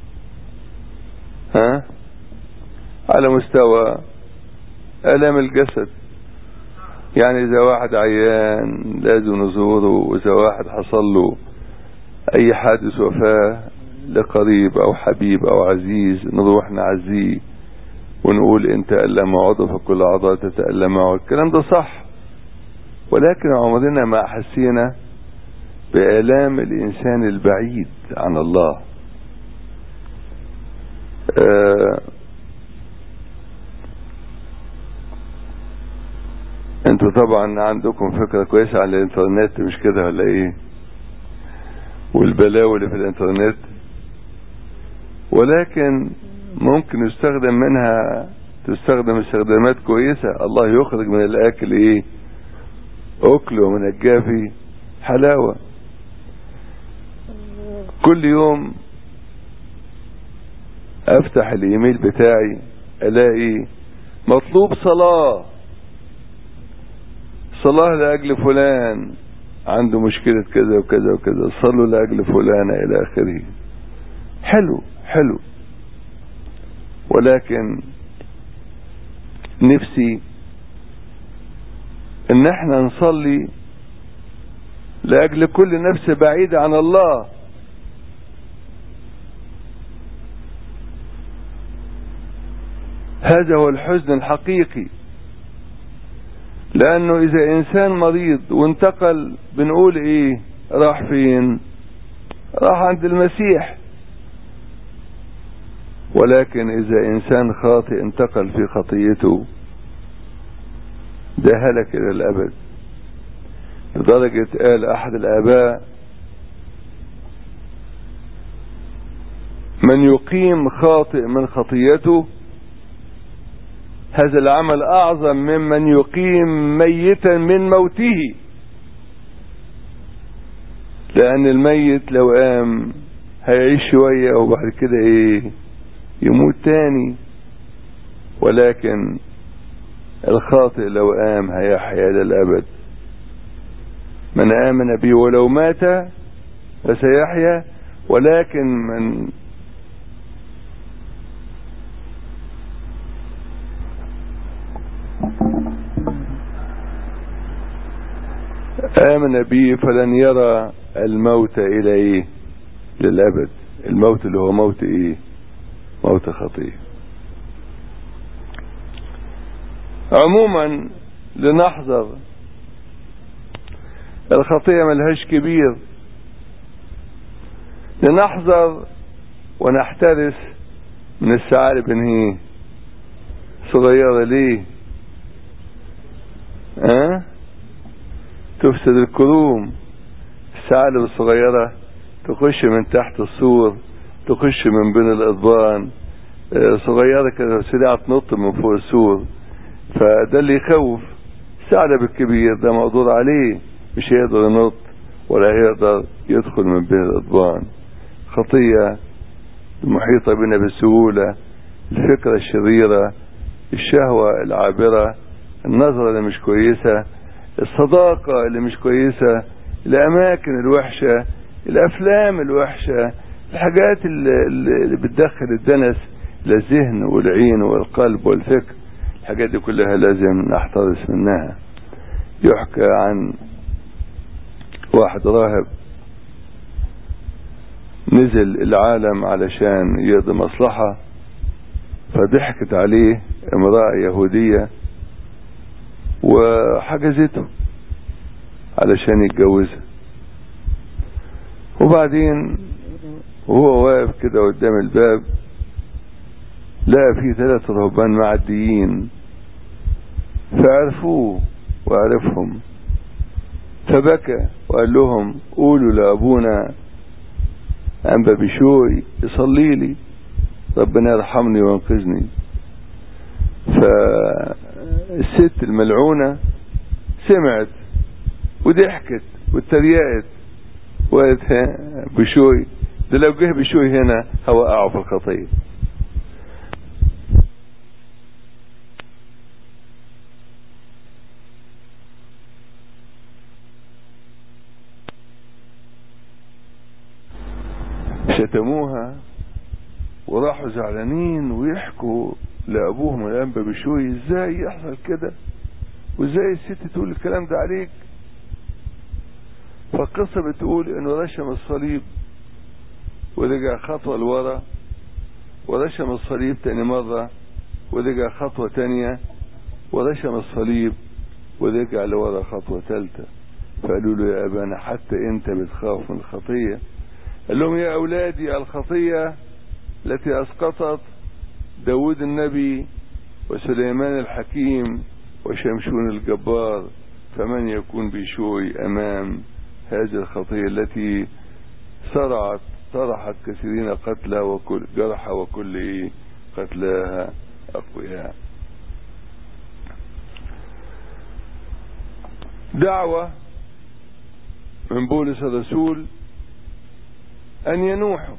ها على مستوى ألم الجسد يعني إذا واحد عيان لازم نزوره وإذا واحد حصل له أي حادث وفاة لقريب أو حبيب أو عزيز نروح نعزيه ونقول انت ألم عضو فكل أعضاء تتألم معه الكلام ده صح ولكن عمرنا ما حسينا بآلام الإنسان البعيد عن الله آه انتوا طبعا عندكم فكرة كويسة عن الانترنت مش كده ولا ايه والبلاوي اللي في الانترنت ولكن ممكن يستخدم منها تستخدم استخدامات كويسة الله يخرج من الاكل ايه اكل ومن الجافي حلاوة كل يوم افتح الايميل بتاعي الاقي مطلوب صلاة صلاة لأجل فلان عنده مشكلة كذا وكذا وكذا صلوا لأجل فلان إلى آخره حلو حلو ولكن نفسي ان احنا نصلي لاجل كل نفس بعيدة عن الله هذا هو الحزن الحقيقي لانه اذا انسان مريض وانتقل بنقول ايه راح فين راح عند المسيح ولكن اذا انسان خاطئ انتقل في خطيته ده هلك الى الابد لدرجة قال احد الاباء من يقيم خاطئ من خطيته هذا العمل اعظم ممن يقيم ميتا من موته لان الميت لو قام هيعيش شوية وبعد كده ايه يموت تاني ولكن الخاطئ لو قام هيحيا للأبد من آمن بي ولو مات فسيحيا ولكن من آمن بي فلن يرى الموت إلى إيه للأبد الموت اللي هو موت إيه موت خطية عموما لنحذر الخطية ملهاش كبير لنحذر ونحترس من الثعالب ان هي صغيرة ليه ها أه؟ تفسد الكروم الثعالب الصغيرة تخش من تحت السور تخش من بين الاضبان صغيرة كده سريعة تنط من فوق السور فده اللي يخوف الثعلب الكبير ده مقدور عليه مش هيقدر ينط ولا هيقدر يدخل من بين الاضبان خطية محيطة بنا بسهولة الفكرة الشريرة الشهوة العابرة النظرة اللي مش كويسة الصداقة اللي مش كويسة الأماكن الوحشة الأفلام الوحشة الحاجات اللي, اللي بتدخل الدنس للذهن والعين والقلب والفكر الحاجات دي كلها لازم نحترس منها يحكى عن واحد راهب نزل العالم علشان يقضي مصلحة فضحكت عليه امرأة يهودية وحجزته علشان يتجوزها وبعدين وهو واقف كده قدام الباب لقى في ثلاث رهبان معديين فعرفوه وعرفهم فبكى وقال لهم قولوا لأبونا أنبا بشوي يصلي لي ربنا يرحمني وينقذني فالست الملعونة سمعت وضحكت واتريقت وقالت ها بشوي ده لو جه بشوي هنا هوقعه في الخطيه شتموها وراحوا زعلانين ويحكوا لابوهم الانبا بشوي ازاي يحصل كده وازاي الست تقول الكلام ده عليك فالقصة بتقول انه رشم الصليب ورجع خطوة لورا ورشم الصليب تاني مرة ورجع خطوة تانية ورشم الصليب ورجع لورا خطوة تالتة فقالوا له يا ابانا حتى انت بتخاف من الخطية قال لهم يا اولادي الخطية التي اسقطت داود النبي وسليمان الحكيم وشمشون الجبار فمن يكون بشوي امام هذه الخطية التي صرعت طرحت كثيرين قتلى وكل جرح وكل ايه قتلاها اقوياء دعوة من بولس الرسول ان ينوحوا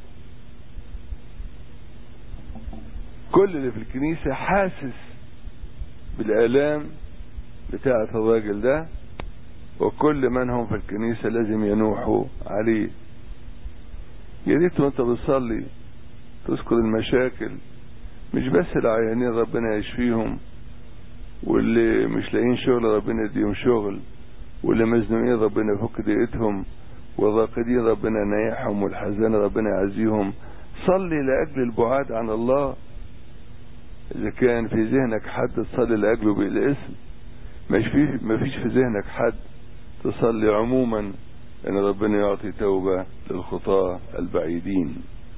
كل اللي في الكنيسة حاسس بالآلام بتاعة الراجل ده وكل من هم في الكنيسة لازم ينوحوا عليه يا ريت وانت بتصلي تذكر المشاكل مش بس العيانين ربنا يشفيهم واللي مش لاقيين شغل ربنا يديهم شغل واللي مزنوقين ربنا يفك ضيقتهم والراقدين ربنا ينيحهم والحزان ربنا يعزيهم صلي لأجل البعاد عن الله إذا كان في ذهنك حد تصلي لأجله بالاسم مش في ما فيش في ذهنك حد تصلي عموما ان ربنا يعطي توبة للخطاة البعيدين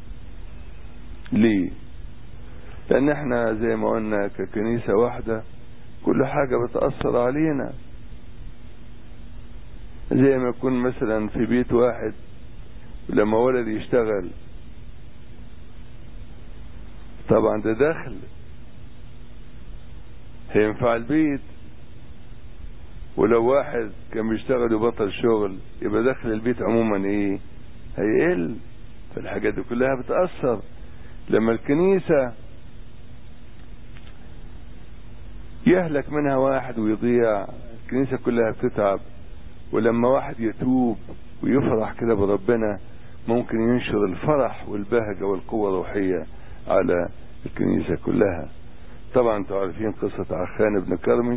ليه لان احنا زي ما قلنا ككنيسة واحدة كل حاجة بتأثر علينا زي ما يكون مثلا في بيت واحد لما ولد يشتغل طبعا ده دخل هينفع البيت ولو واحد كان بيشتغل وبطل شغل يبقى دخل البيت عموما ايه هيقل فالحاجات دي كلها بتأثر لما الكنيسة يهلك منها واحد ويضيع الكنيسة كلها بتتعب ولما واحد يتوب ويفرح كده بربنا ممكن ينشر الفرح والبهجة والقوة الروحية على الكنيسة كلها طبعا انتوا عارفين قصة عخان بن كرمي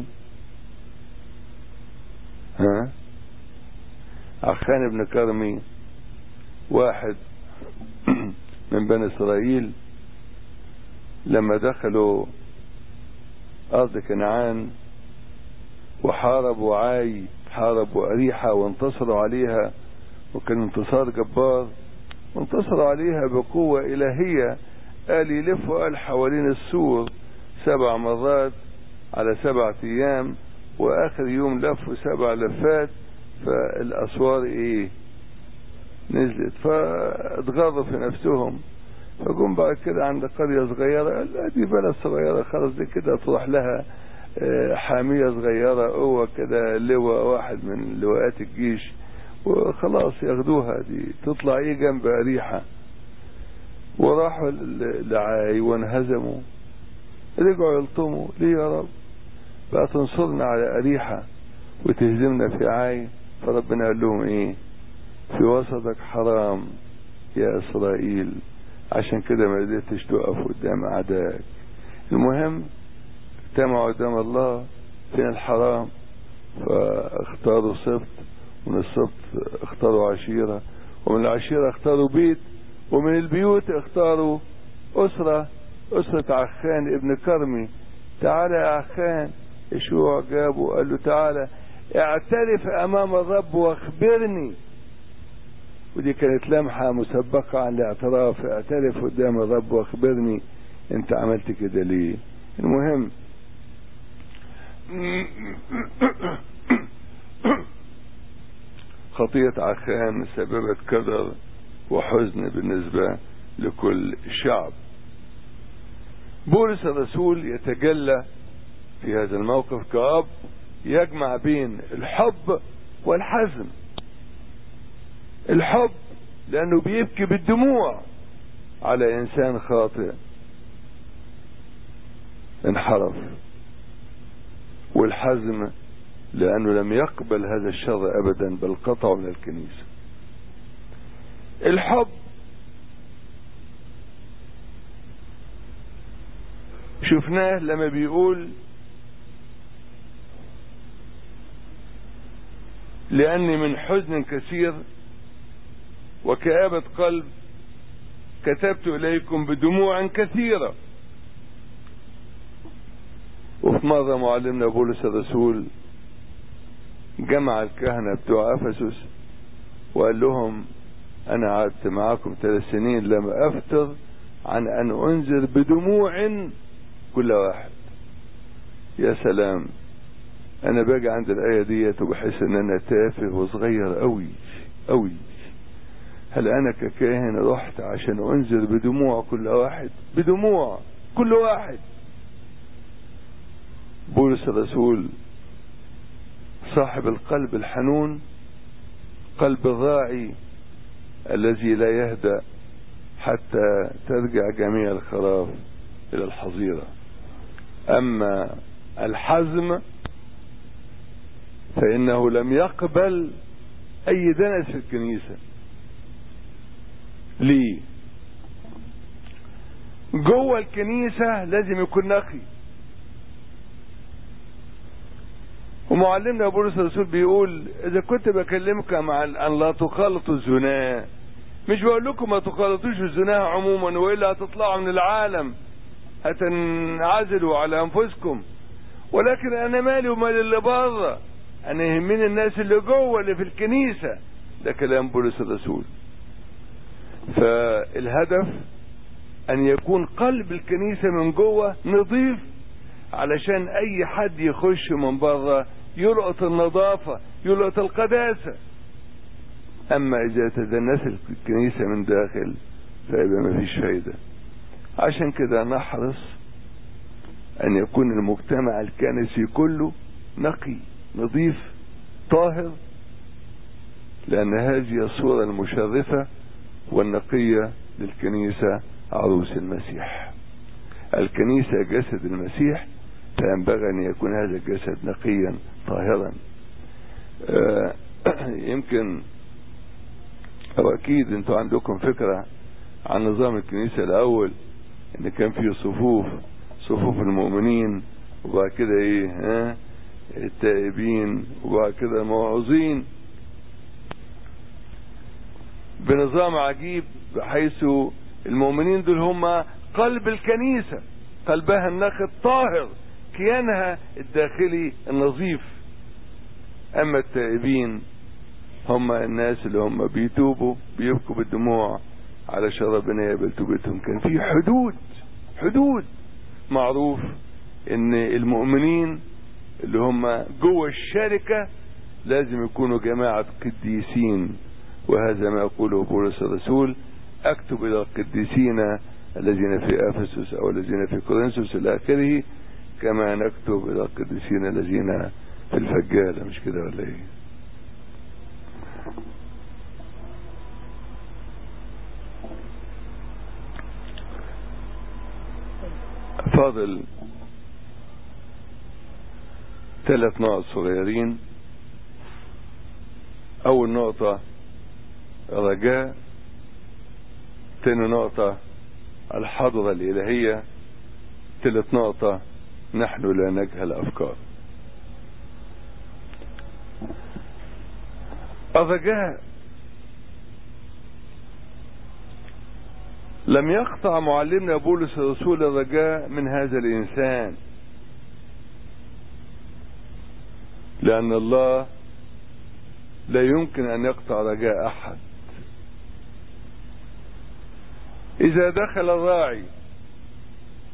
ها عخان بن كرمي واحد من بني اسرائيل لما دخلوا ارض كنعان وحاربوا عاي حاربوا اريحة وانتصروا عليها وكان انتصار جبار وانتصروا عليها بقوة الهية قال يلفوا قال حوالين السور سبع مرات على سبعة ايام واخر يوم لفوا سبع لفات فالاسوار ايه نزلت فاتغروا في نفسهم فجم بعد كده عند قرية صغيرة قال دي بلد صغيرة خلاص دي كده تروح لها حامية صغيرة قوة كده لواء واحد من لواءات الجيش وخلاص ياخدوها دي تطلع ايه جنب أريحة وراحوا لعاي وانهزموا رجعوا يلطموا ليه يا رب بقى تنصرنا على أريحة وتهزمنا في عاي فربنا قال لهم ايه في وسطك حرام يا إسرائيل عشان كده ما قدرتش تقف قدام أعدائك المهم اجتمعوا قدام الله فين الحرام فاختاروا سبط ومن السبط اختاروا عشيرة ومن العشيرة اختاروا بيت ومن البيوت اختاروا أسرة أسرة عخان ابن كرمي تعالى يا عخان يشوع جابه قال له تعالى اعترف امام الرب واخبرني ودي كانت لمحة مسبقة عن الاعتراف اعترف قدام الرب واخبرني انت عملت كده ليه المهم خطية عخان سببت كدر وحزن بالنسبة لكل شعب بولس الرسول يتجلى في هذا الموقف كأب يجمع بين الحب والحزن الحب لأنه بيبكي بالدموع على إنسان خاطئ انحرف والحزم لأنه لم يقبل هذا الشر أبدا بل قطعه من الكنيسة الحب شفناه لما بيقول لأني من حزن كثير وكآبة قلب كتبت إليكم بدموع كثيرة وفي مرة معلمنا بولس الرسول جمع الكهنة بتوع أفسس وقال لهم أنا قعدت معاكم ثلاث سنين لم أفتر عن أن أنذر بدموع كل واحد يا سلام أنا باجي عند الآية ديت وبحس إن أنا تافه وصغير قوي قوي هل أنا ككاهن رحت عشان أنذر بدموع كل واحد بدموع كل واحد بولس الرسول صاحب القلب الحنون قلب الراعي الذي لا يهدأ حتى ترجع جميع الخراف إلى الحظيرة أما الحزم فإنه لم يقبل أي دنس في الكنيسة ليه جوه الكنيسة لازم يكون نقي ومعلمنا بولس الرسول بيقول اذا كنت بكلمك مع ان لا تخالطوا الزنا مش بقول لكم ما تخالطوش الزنا عموما والا هتطلعوا من العالم هتنعزلوا على انفسكم ولكن انا مالي ومال اللي بره انا يهمني الناس اللي جوه اللي في الكنيسه ده كلام بولس الرسول فالهدف ان يكون قلب الكنيسه من جوه نظيف علشان اي حد يخش من بره يلقط النظافة يلقط القداسة اما اذا تدنست الكنيسة من داخل فيبقى ما فيش فايدة عشان كده نحرص ان يكون المجتمع الكنسي كله نقي نظيف طاهر لان هذه الصورة المشرفة والنقية للكنيسة عروس المسيح الكنيسة جسد المسيح فينبغي ان يكون هذا الجسد نقيا طاهرا آه يمكن او اكيد انتوا عندكم فكرة عن نظام الكنيسة الاول ان كان فيه صفوف صفوف المؤمنين وبعد كده ايه ها التائبين وبعد كده الموعظين بنظام عجيب بحيث المؤمنين دول هم قلب الكنيسة قلبها النقي الطاهر كيانها الداخلي النظيف اما التائبين هم الناس اللي هم بيتوبوا بيبكوا بالدموع علشان ربنا يقبل توبتهم كان في حدود حدود معروف ان المؤمنين اللي هم جوه الشركة لازم يكونوا جماعة قديسين وهذا ما يقوله بولس الرسول اكتب الى القديسين الذين في افسس او الذين في كورنثوس الى اخره كما نكتب الى القديسين الذين في الفجالة مش كده ولا ايه فاضل ثلاث نقط صغيرين اول نقطة رجاء تاني نقطة الحضرة الالهية ثالث نقطة نحن لا نجهل افكار الرجاء لم يقطع معلمنا بولس الرسول الرجاء من هذا الانسان لان الله لا يمكن ان يقطع رجاء احد اذا دخل الراعي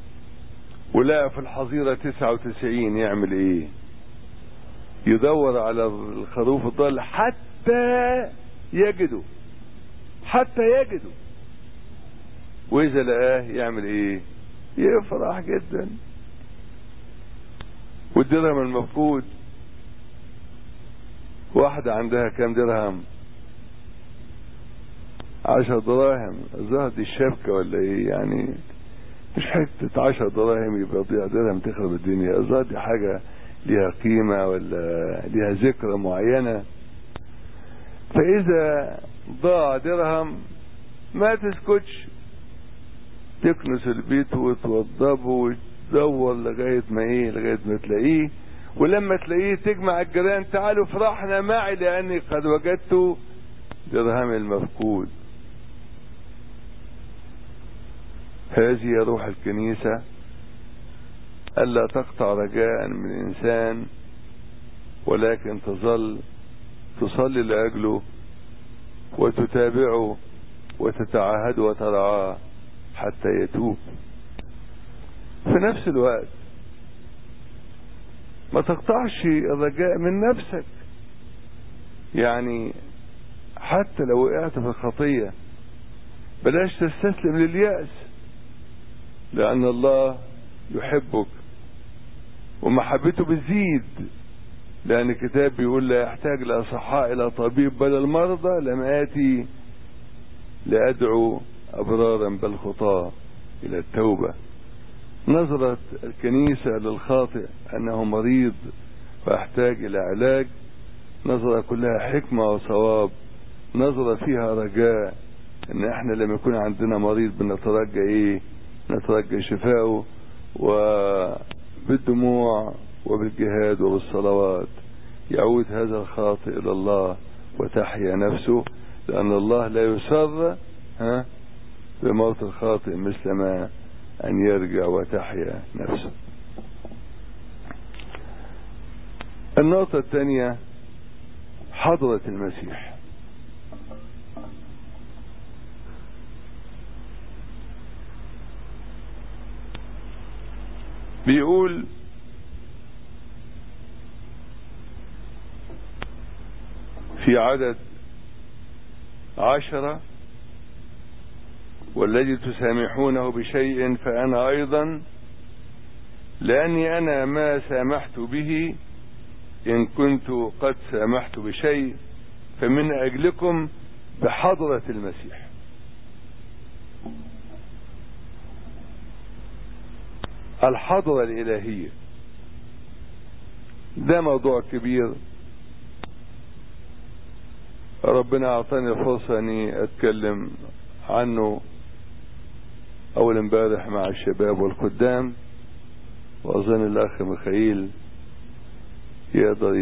ولقى في الحظيرة 99 يعمل ايه يدور على الخروف الضال حتى يجده حتى يجده واذا لقاه يعمل ايه يفرح جدا والدرهم المفقود واحدة عندها كام درهم عشر دراهم الظاهر دي الشبكة ولا ايه يعني مش حتة عشر دراهم يبقى ضيع درهم تخرب الدنيا الظاهر دي حاجة ليها قيمة ولا ليها ذكرى معينة فإذا ضاع درهم ما تسكتش تكنس البيت وتوضبه وتدور لغاية ما ايه لغاية ما تلاقيه ولما تلاقيه تجمع الجيران تعالوا فرحنا معي لاني قد وجدت درهم المفقود هذه روح الكنيسة ألا تقطع رجاء من إنسان ولكن تظل تصلي لأجله وتتابعه وتتعهد وترعاه حتى يتوب في نفس الوقت ما تقطعش الرجاء من نفسك يعني حتى لو وقعت في الخطية بلاش تستسلم لليأس لأن الله يحبك ومحبته بتزيد لأن الكتاب بيقول لا يحتاج الأصحاء إلى طبيب بل المرضى لم آتي لأدعو أبرارا بل خطاة إلى التوبة نظرت الكنيسة للخاطئ أنه مريض ويحتاج إلى علاج نظرة كلها حكمة وصواب نظرة فيها رجاء ان احنا لما يكون عندنا مريض بنترجى ايه نترجى شفاؤه وبالدموع وبالجهاد وبالصلوات يعود هذا الخاطئ الى الله وتحيا نفسه لان الله لا يسر ها بموت الخاطئ مثل ما ان يرجع وتحيا نفسه النقطة الثانية حضرة المسيح بيقول في عدد عشرة والذي تسامحونه بشيء فأنا أيضا لأني أنا ما سامحت به إن كنت قد سامحت بشيء فمن أجلكم بحضرة المسيح الحضرة الإلهية ده موضوع كبير ربنا أعطاني فرصة أني أتكلم عنه أول امبارح مع الشباب والخدام وأظن الأخ ميخائيل يقدر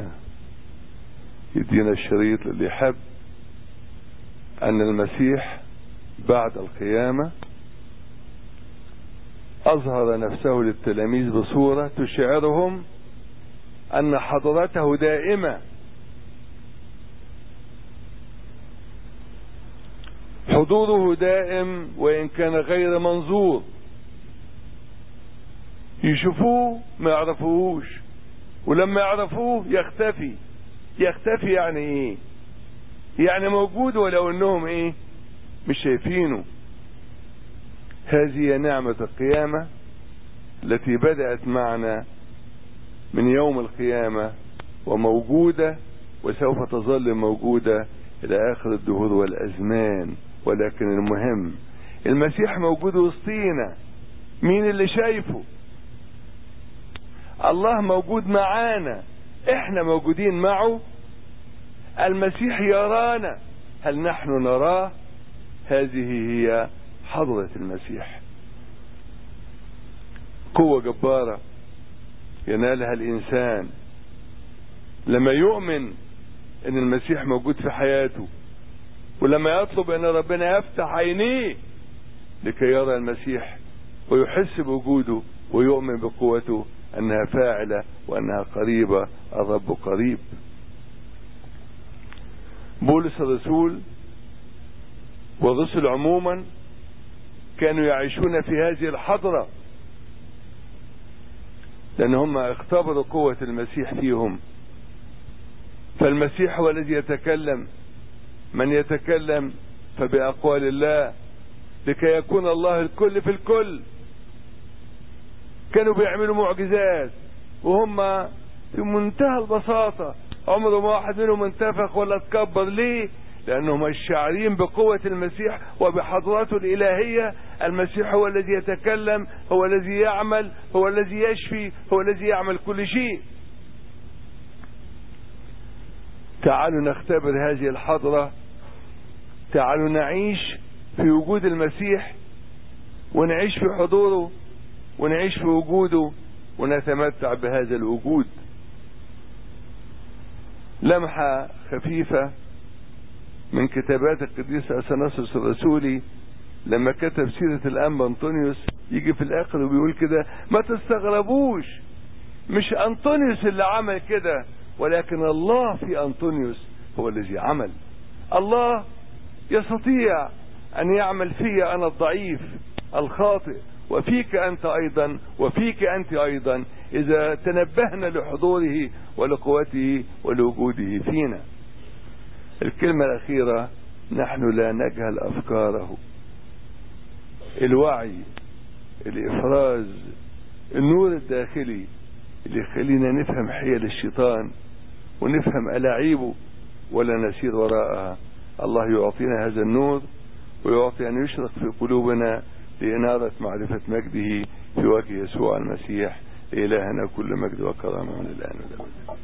يدينا الشريط اللي يحب أن المسيح بعد القيامة أظهر نفسه للتلاميذ بصورة تشعرهم أن حضرته دائمة حضوره دائم وإن كان غير منظور يشوفوه ما يعرفوهوش ولما يعرفوه يختفي يختفي يعني ايه يعني موجود ولو انهم ايه مش شايفينه هذه نعمة القيامة التي بدأت معنا من يوم القيامة وموجودة وسوف تظل موجودة إلى آخر الدهور والأزمان ولكن المهم المسيح موجود وسطينا مين اللي شايفه الله موجود معانا احنا موجودين معه المسيح يرانا هل نحن نراه هذه هي حضرة المسيح قوة جبارة ينالها الإنسان لما يؤمن ان المسيح موجود في حياته ولما يطلب ان ربنا يفتح عينيه لكي يرى المسيح ويحس بوجوده ويؤمن بقوته انها فاعلة وانها قريبة الرب قريب بولس الرسول والرسل عموما كانوا يعيشون في هذه الحضرة لان هم اختبروا قوة المسيح فيهم فالمسيح هو الذي يتكلم من يتكلم فبأقوال الله لكي يكون الله الكل في الكل كانوا بيعملوا معجزات وهم في منتهى البساطة عمر ما واحد منهم انتفخ ولا اتكبر ليه لانهم الشاعرين بقوة المسيح وبحضرته الالهية المسيح هو الذي يتكلم هو الذي يعمل هو الذي يشفي هو الذي يعمل كل شيء تعالوا نختبر هذه الحضرة تعالوا نعيش في وجود المسيح ونعيش في حضوره ونعيش في وجوده ونتمتع بهذا الوجود لمحة خفيفة من كتابات القديس اثناسوس الرسولي لما كتب سيرة الانبا انطونيوس يجي في الاخر وبيقول كده ما تستغربوش مش انطونيوس اللي عمل كده ولكن الله في انطونيوس هو الذي عمل الله يستطيع ان يعمل في انا الضعيف الخاطئ وفيك انت ايضا وفيك انت ايضا اذا تنبهنا لحضوره ولقوته ولوجوده فينا الكلمة الاخيرة نحن لا نجهل افكاره الوعي الافراز النور الداخلي اللي يخلينا نفهم حيل الشيطان ونفهم ألاعيبه ولا نسير وراءها الله يعطينا هذا النور ويعطي أن يشرق في قلوبنا لإنارة معرفة مجده في وجه يسوع المسيح إلهنا كل مجد وكرامة من الآن والأبد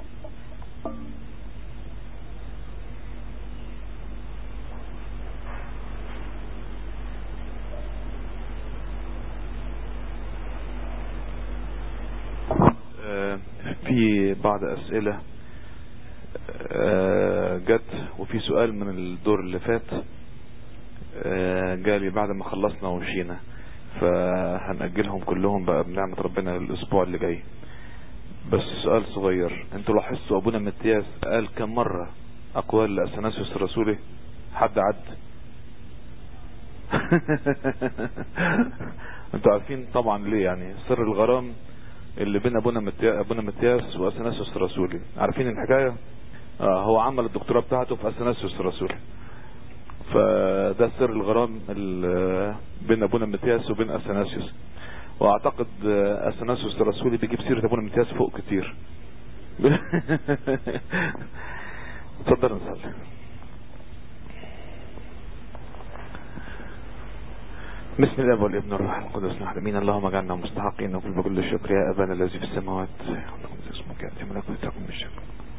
في بعض اسئلة جت وفي سؤال من الدور اللي فات جالي بعد ما خلصنا ومشينا فهنأجلهم كلهم بقى بنعمة ربنا الاسبوع اللي جاي بس سؤال صغير انتوا لاحظتوا ابونا متياس قال كم مرة اقوال لأثناسيوس الرسولي حد عد انتوا عارفين طبعا ليه يعني سر الغرام اللي بين ابونا متياس ابونا متياس واثناسيوس الرسولي عارفين الحكايه آه هو عمل الدكتوراه بتاعته في اثناسيوس الرسولي فده سر الغرام بين ابونا متياس وبين اثناسيوس واعتقد اثناسيوس الرسولي بيجيب سيره ابونا متياس فوق كتير اتفضل نصلي بسم الله والابن والروح القدس نحن امين اللهم اجعلنا مستحقين نقول بكل الشكر يا ابانا الذي في السماوات اسمك ياتي ملكوتكم بالشكر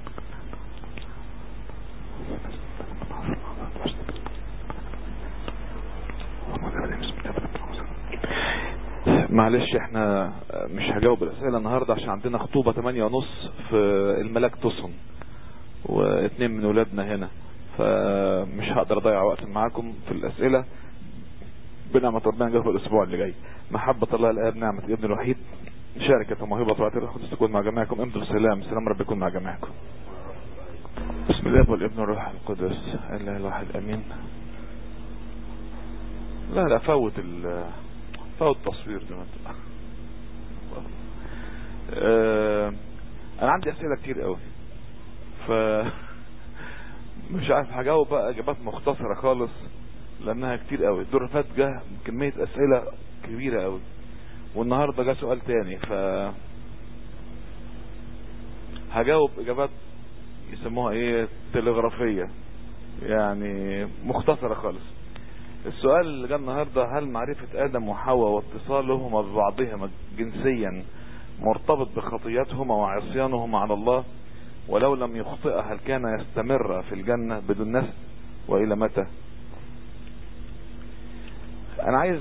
معلش احنا مش هجاوب الاسئله النهارده عشان عندنا خطوبه 8 ونص في الملاك تصن واثنين من ولادنا هنا فمش هقدر اضيع وقت معاكم في الاسئله بنعمة ربنا نجاوب الاسبوع اللي جاي محبة الله الاب نعمة الابن الوحيد شاركة وموهبة طاعة الروح القدس تكون مع جميعكم امضوا السلام سلام رب يكون مع جميعكم بسم الله والابن والروح القدس الاله الواحد امين لا لا فوت ال فوت التصوير زي ما انت آه انا عندي اسئله كتير قوي ف مش عارف هجاوب بقى اجابات مختصره خالص لانها كتير قوي الدور اللي فات جه كميه اسئله كبيره قوي والنهارده جه سؤال تاني ف هجاوب اجابات يسموها ايه تلغرافيه يعني مختصره خالص السؤال اللي جه النهارده هل معرفه ادم وحواء واتصالهما ببعضهما جنسيا مرتبط بخطياتهما وعصيانهما على الله ولو لم يخطئ هل كان يستمر في الجنه بدون نسل والى متى انا عايز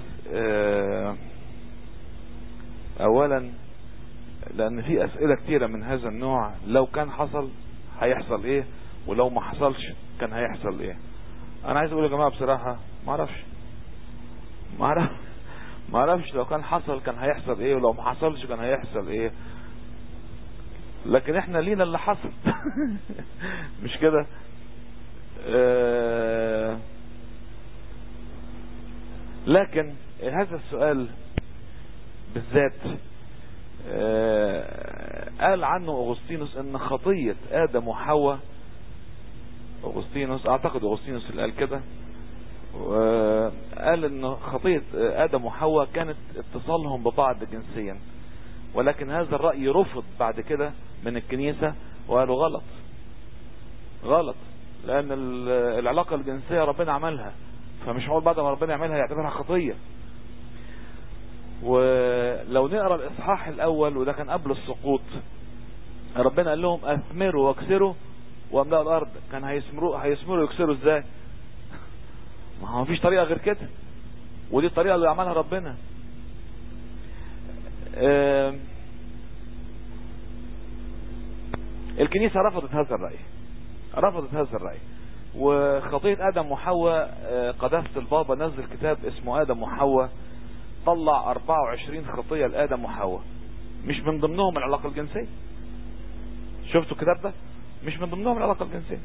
اولا لان في اسئلة كتيرة من هذا النوع لو كان حصل هيحصل ايه ولو ما حصلش كان هيحصل ايه انا عايز اقول يا جماعة بصراحة ما اعرفش ما اعرف ما اعرفش لو كان حصل كان هيحصل ايه ولو ما حصلش كان هيحصل ايه لكن احنا لينا اللي حصل مش كده اه لكن هذا السؤال بالذات قال عنه اغسطينوس ان خطية ادم وحواء اغسطينوس اعتقد اغسطينوس اللي قال كده وقال ان خطية ادم وحواء كانت اتصالهم ببعض جنسيا ولكن هذا الرأي رفض بعد كده من الكنيسة وقالوا غلط غلط لان العلاقة الجنسية ربنا عملها فمش هقول بعد ما ربنا يعملها يعتبرها خطية ولو نقرا الاصحاح الاول وده كان قبل السقوط ربنا قال لهم اثمروا واكسروا واملأوا الارض كان هيثمروا هيثمروا ويكسروا ازاي ما هو مفيش طريقه غير كده ودي الطريقه اللي عملها ربنا الكنيسه رفضت هذا الراي رفضت هذا الراي وخطيه ادم وحواء قداسه البابا نزل كتاب اسمه ادم وحواء طلع 24 خطية لآدم وحواء مش من ضمنهم العلاقة الجنسية شفتوا الكتاب ده مش من ضمنهم العلاقة الجنسية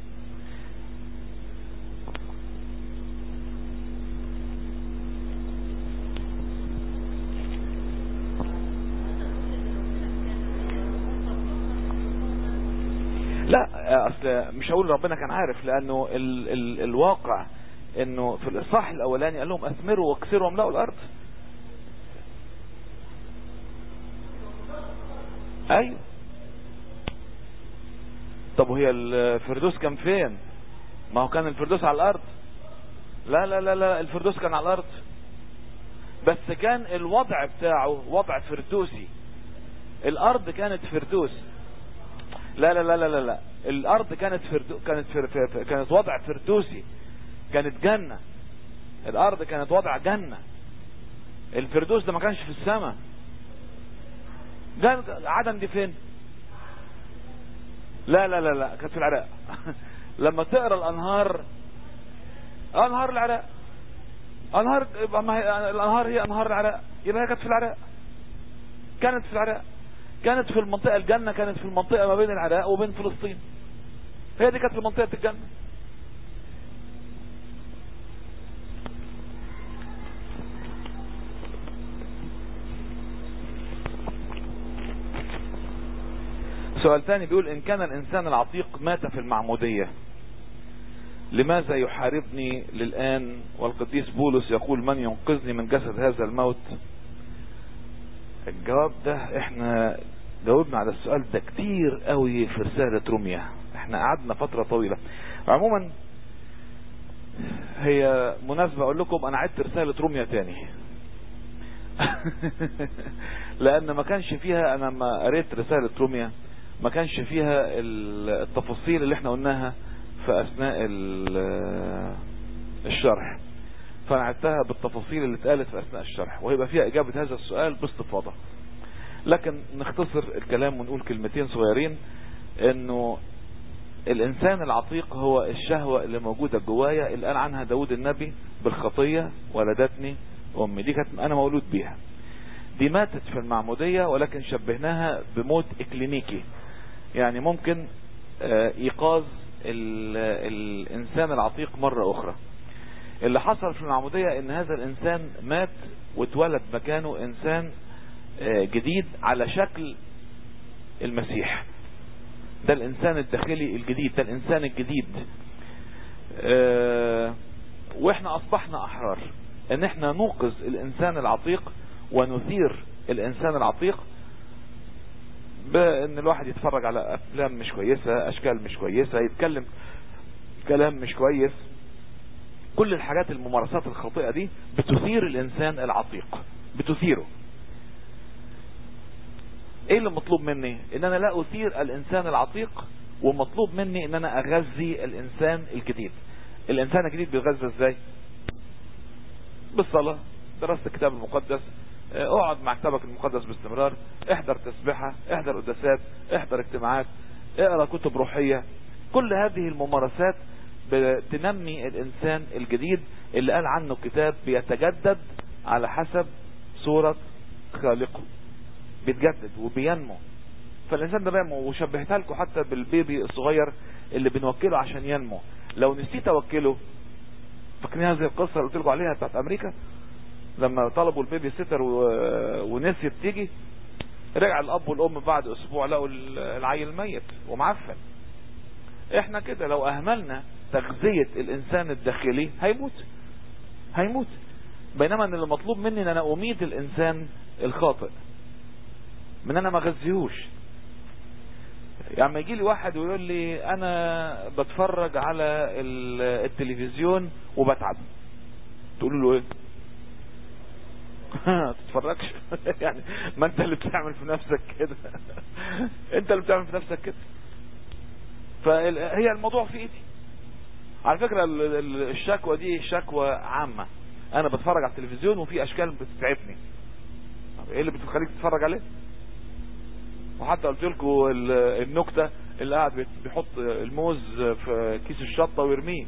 لا اصل مش هقول ربنا كان عارف لانه ال ال الواقع انه في الاصحاح الاولاني قال لهم اثمروا واكسروا واملأوا الارض ايوه طب وهي الفردوس كان فين ما هو كان الفردوس على الارض لا لا لا لا الفردوس كان على الارض بس كان الوضع بتاعه وضع فردوسي الارض كانت فردوس لا لا لا لا لا, لا. الارض كانت فردو كانت فر... فر... فر... كانت وضع فردوسي كانت جنة الارض كانت وضع جنة الفردوس ده ما كانش في السماء ده عدن دي فين لا لا لا لا كانت في العراق لما تقرا الانهار انهار العراق انهار ما هي الانهار هي انهار العراق يبقى هي كانت في العراق كانت في العراق كانت في المنطقة الجنة كانت في المنطقة ما بين العراق وبين فلسطين هي دي كانت في منطقة الجنة سؤال ثاني بيقول ان كان الانسان العتيق مات في المعمودية لماذا يحاربني للآن والقديس بولس يقول من ينقذني من جسد هذا الموت الجواب ده احنا جاوبنا على السؤال ده كتير قوي في رسالة روميا احنا قعدنا فترة طويلة عموما هي مناسبة اقول لكم انا عدت رسالة روميا تاني لان ما كانش فيها انا ما قريت رسالة روميا ما كانش فيها التفاصيل اللي احنا قلناها في اثناء الشرح فانا عدتها بالتفاصيل اللي اتقالت في اثناء الشرح وهيبقى فيها اجابة هذا السؤال باستفاضة لكن نختصر الكلام ونقول كلمتين صغيرين انه الانسان العتيق هو الشهوة اللي موجودة جوايا اللي قال عنها داود النبي بالخطية ولدتني امي دي كانت انا مولود بيها دي ماتت في المعمودية ولكن شبهناها بموت اكلينيكي يعني ممكن ايقاظ الانسان العتيق مرة اخرى اللي حصل في المعمودية ان هذا الانسان مات واتولد مكانه انسان جديد على شكل المسيح ده الانسان الداخلي الجديد ده الانسان الجديد واحنا اصبحنا احرار ان احنا نوقظ الانسان العتيق ونثير الانسان العتيق بان الواحد يتفرج على افلام مش كويسة اشكال مش كويسة يتكلم كلام مش كويس كل الحاجات الممارسات الخاطئة دي بتثير الانسان العتيق بتثيره ايه اللي مطلوب مني ان انا لا اثير الانسان العتيق ومطلوب مني ان انا اغذي الانسان الجديد الانسان الجديد بيغذى ازاي بالصلاة درست الكتاب المقدس اقعد مع كتابك المقدس باستمرار احضر تسبحة احضر قداسات احضر اجتماعات اقرا كتب روحية كل هذه الممارسات بتنمي الانسان الجديد اللي قال عنه الكتاب بيتجدد على حسب صورة خالقه بيتجدد وبينمو فالانسان ده بينمو وشبهتها لكم حتى بالبيبي الصغير اللي بنوكله عشان ينمو لو نسيت اوكله فاكرين هذه القصة اللي قلت لكم عليها بتاعت امريكا لما طلبوا البيبي سيتر و... ونسيت تيجي رجع الاب والام بعد اسبوع لقوا العيل ميت ومعفن احنا كده لو اهملنا تغذية الانسان الداخلي هيموت هيموت بينما ان اللي مطلوب مني ان انا اميت الانسان الخاطئ من انا ما غذيهوش يعني يجي لي واحد ويقول لي انا بتفرج على التلفزيون وبتعب تقول له ايه تتفرجش يعني ما انت اللي بتعمل في نفسك كده انت اللي بتعمل في نفسك كده فهي الموضوع في ايدي على فكرة الشكوى دي شكوى عامة انا بتفرج على التلفزيون وفي اشكال بتتعبني ايه اللي بتخليك تتفرج عليه وحتى قلت لكم النكتة اللي قاعد بيحط الموز في كيس الشطة ويرميه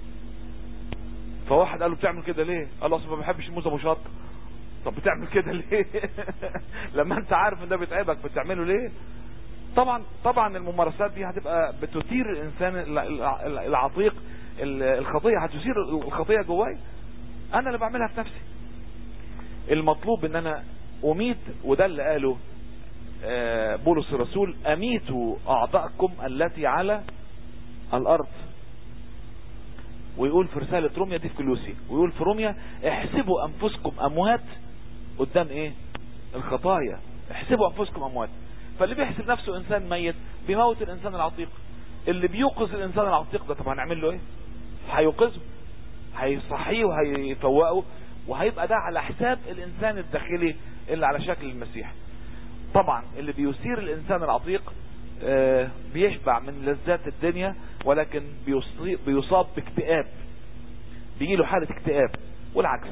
فواحد قال له بتعمل كده ليه قال له اصل ما بحبش الموز ابو شطة طب بتعمل كده ليه لما انت عارف ان ده بيتعبك بتعمله ليه طبعا طبعا الممارسات دي هتبقى بتثير الانسان العتيق الخطية هتثير الخطية جواي انا اللي بعملها في نفسي المطلوب ان انا اميت وده اللي قاله بولس الرسول اميتوا اعضاءكم التي على الارض ويقول في رسالة روميا دي في كلوسي ويقول في روميا احسبوا انفسكم اموات قدام ايه الخطايا احسبوا انفسكم اموات فاللي بيحسب نفسه انسان ميت بيموت الانسان العتيق اللي بيوقظ الانسان العتيق ده طب هنعمل له ايه هيوقظه هيصحيه وهيفوقه وهيبقى ده على حساب الانسان الداخلي اللي على شكل المسيح طبعا اللي بيثير الانسان العتيق آه بيشبع من لذات الدنيا ولكن بيصاب باكتئاب بيجي له حالة اكتئاب والعكس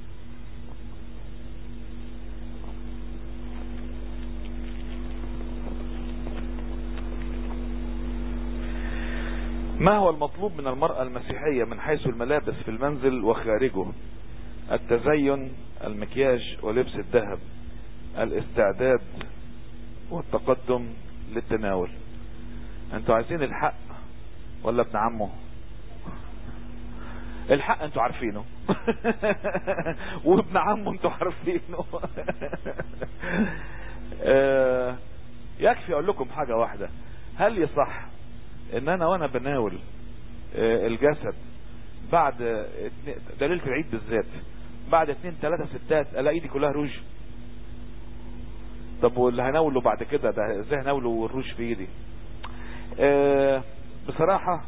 ما هو المطلوب من المرأة المسيحية من حيث الملابس في المنزل وخارجه التزين المكياج ولبس الذهب الاستعداد والتقدم للتناول انتوا عايزين الحق ولا ابن عمه الحق انتوا عارفينه وابن عمه انتوا عارفينه اه يكفي اقول لكم حاجة واحدة هل يصح ان انا وانا بناول اه الجسد بعد ده ليله العيد بالذات بعد اتنين تلاتة ستات الاقي ايدي كلها روج طب واللي هناوله بعد كده ده ازاي هناوله والروج في ايدي اه بصراحة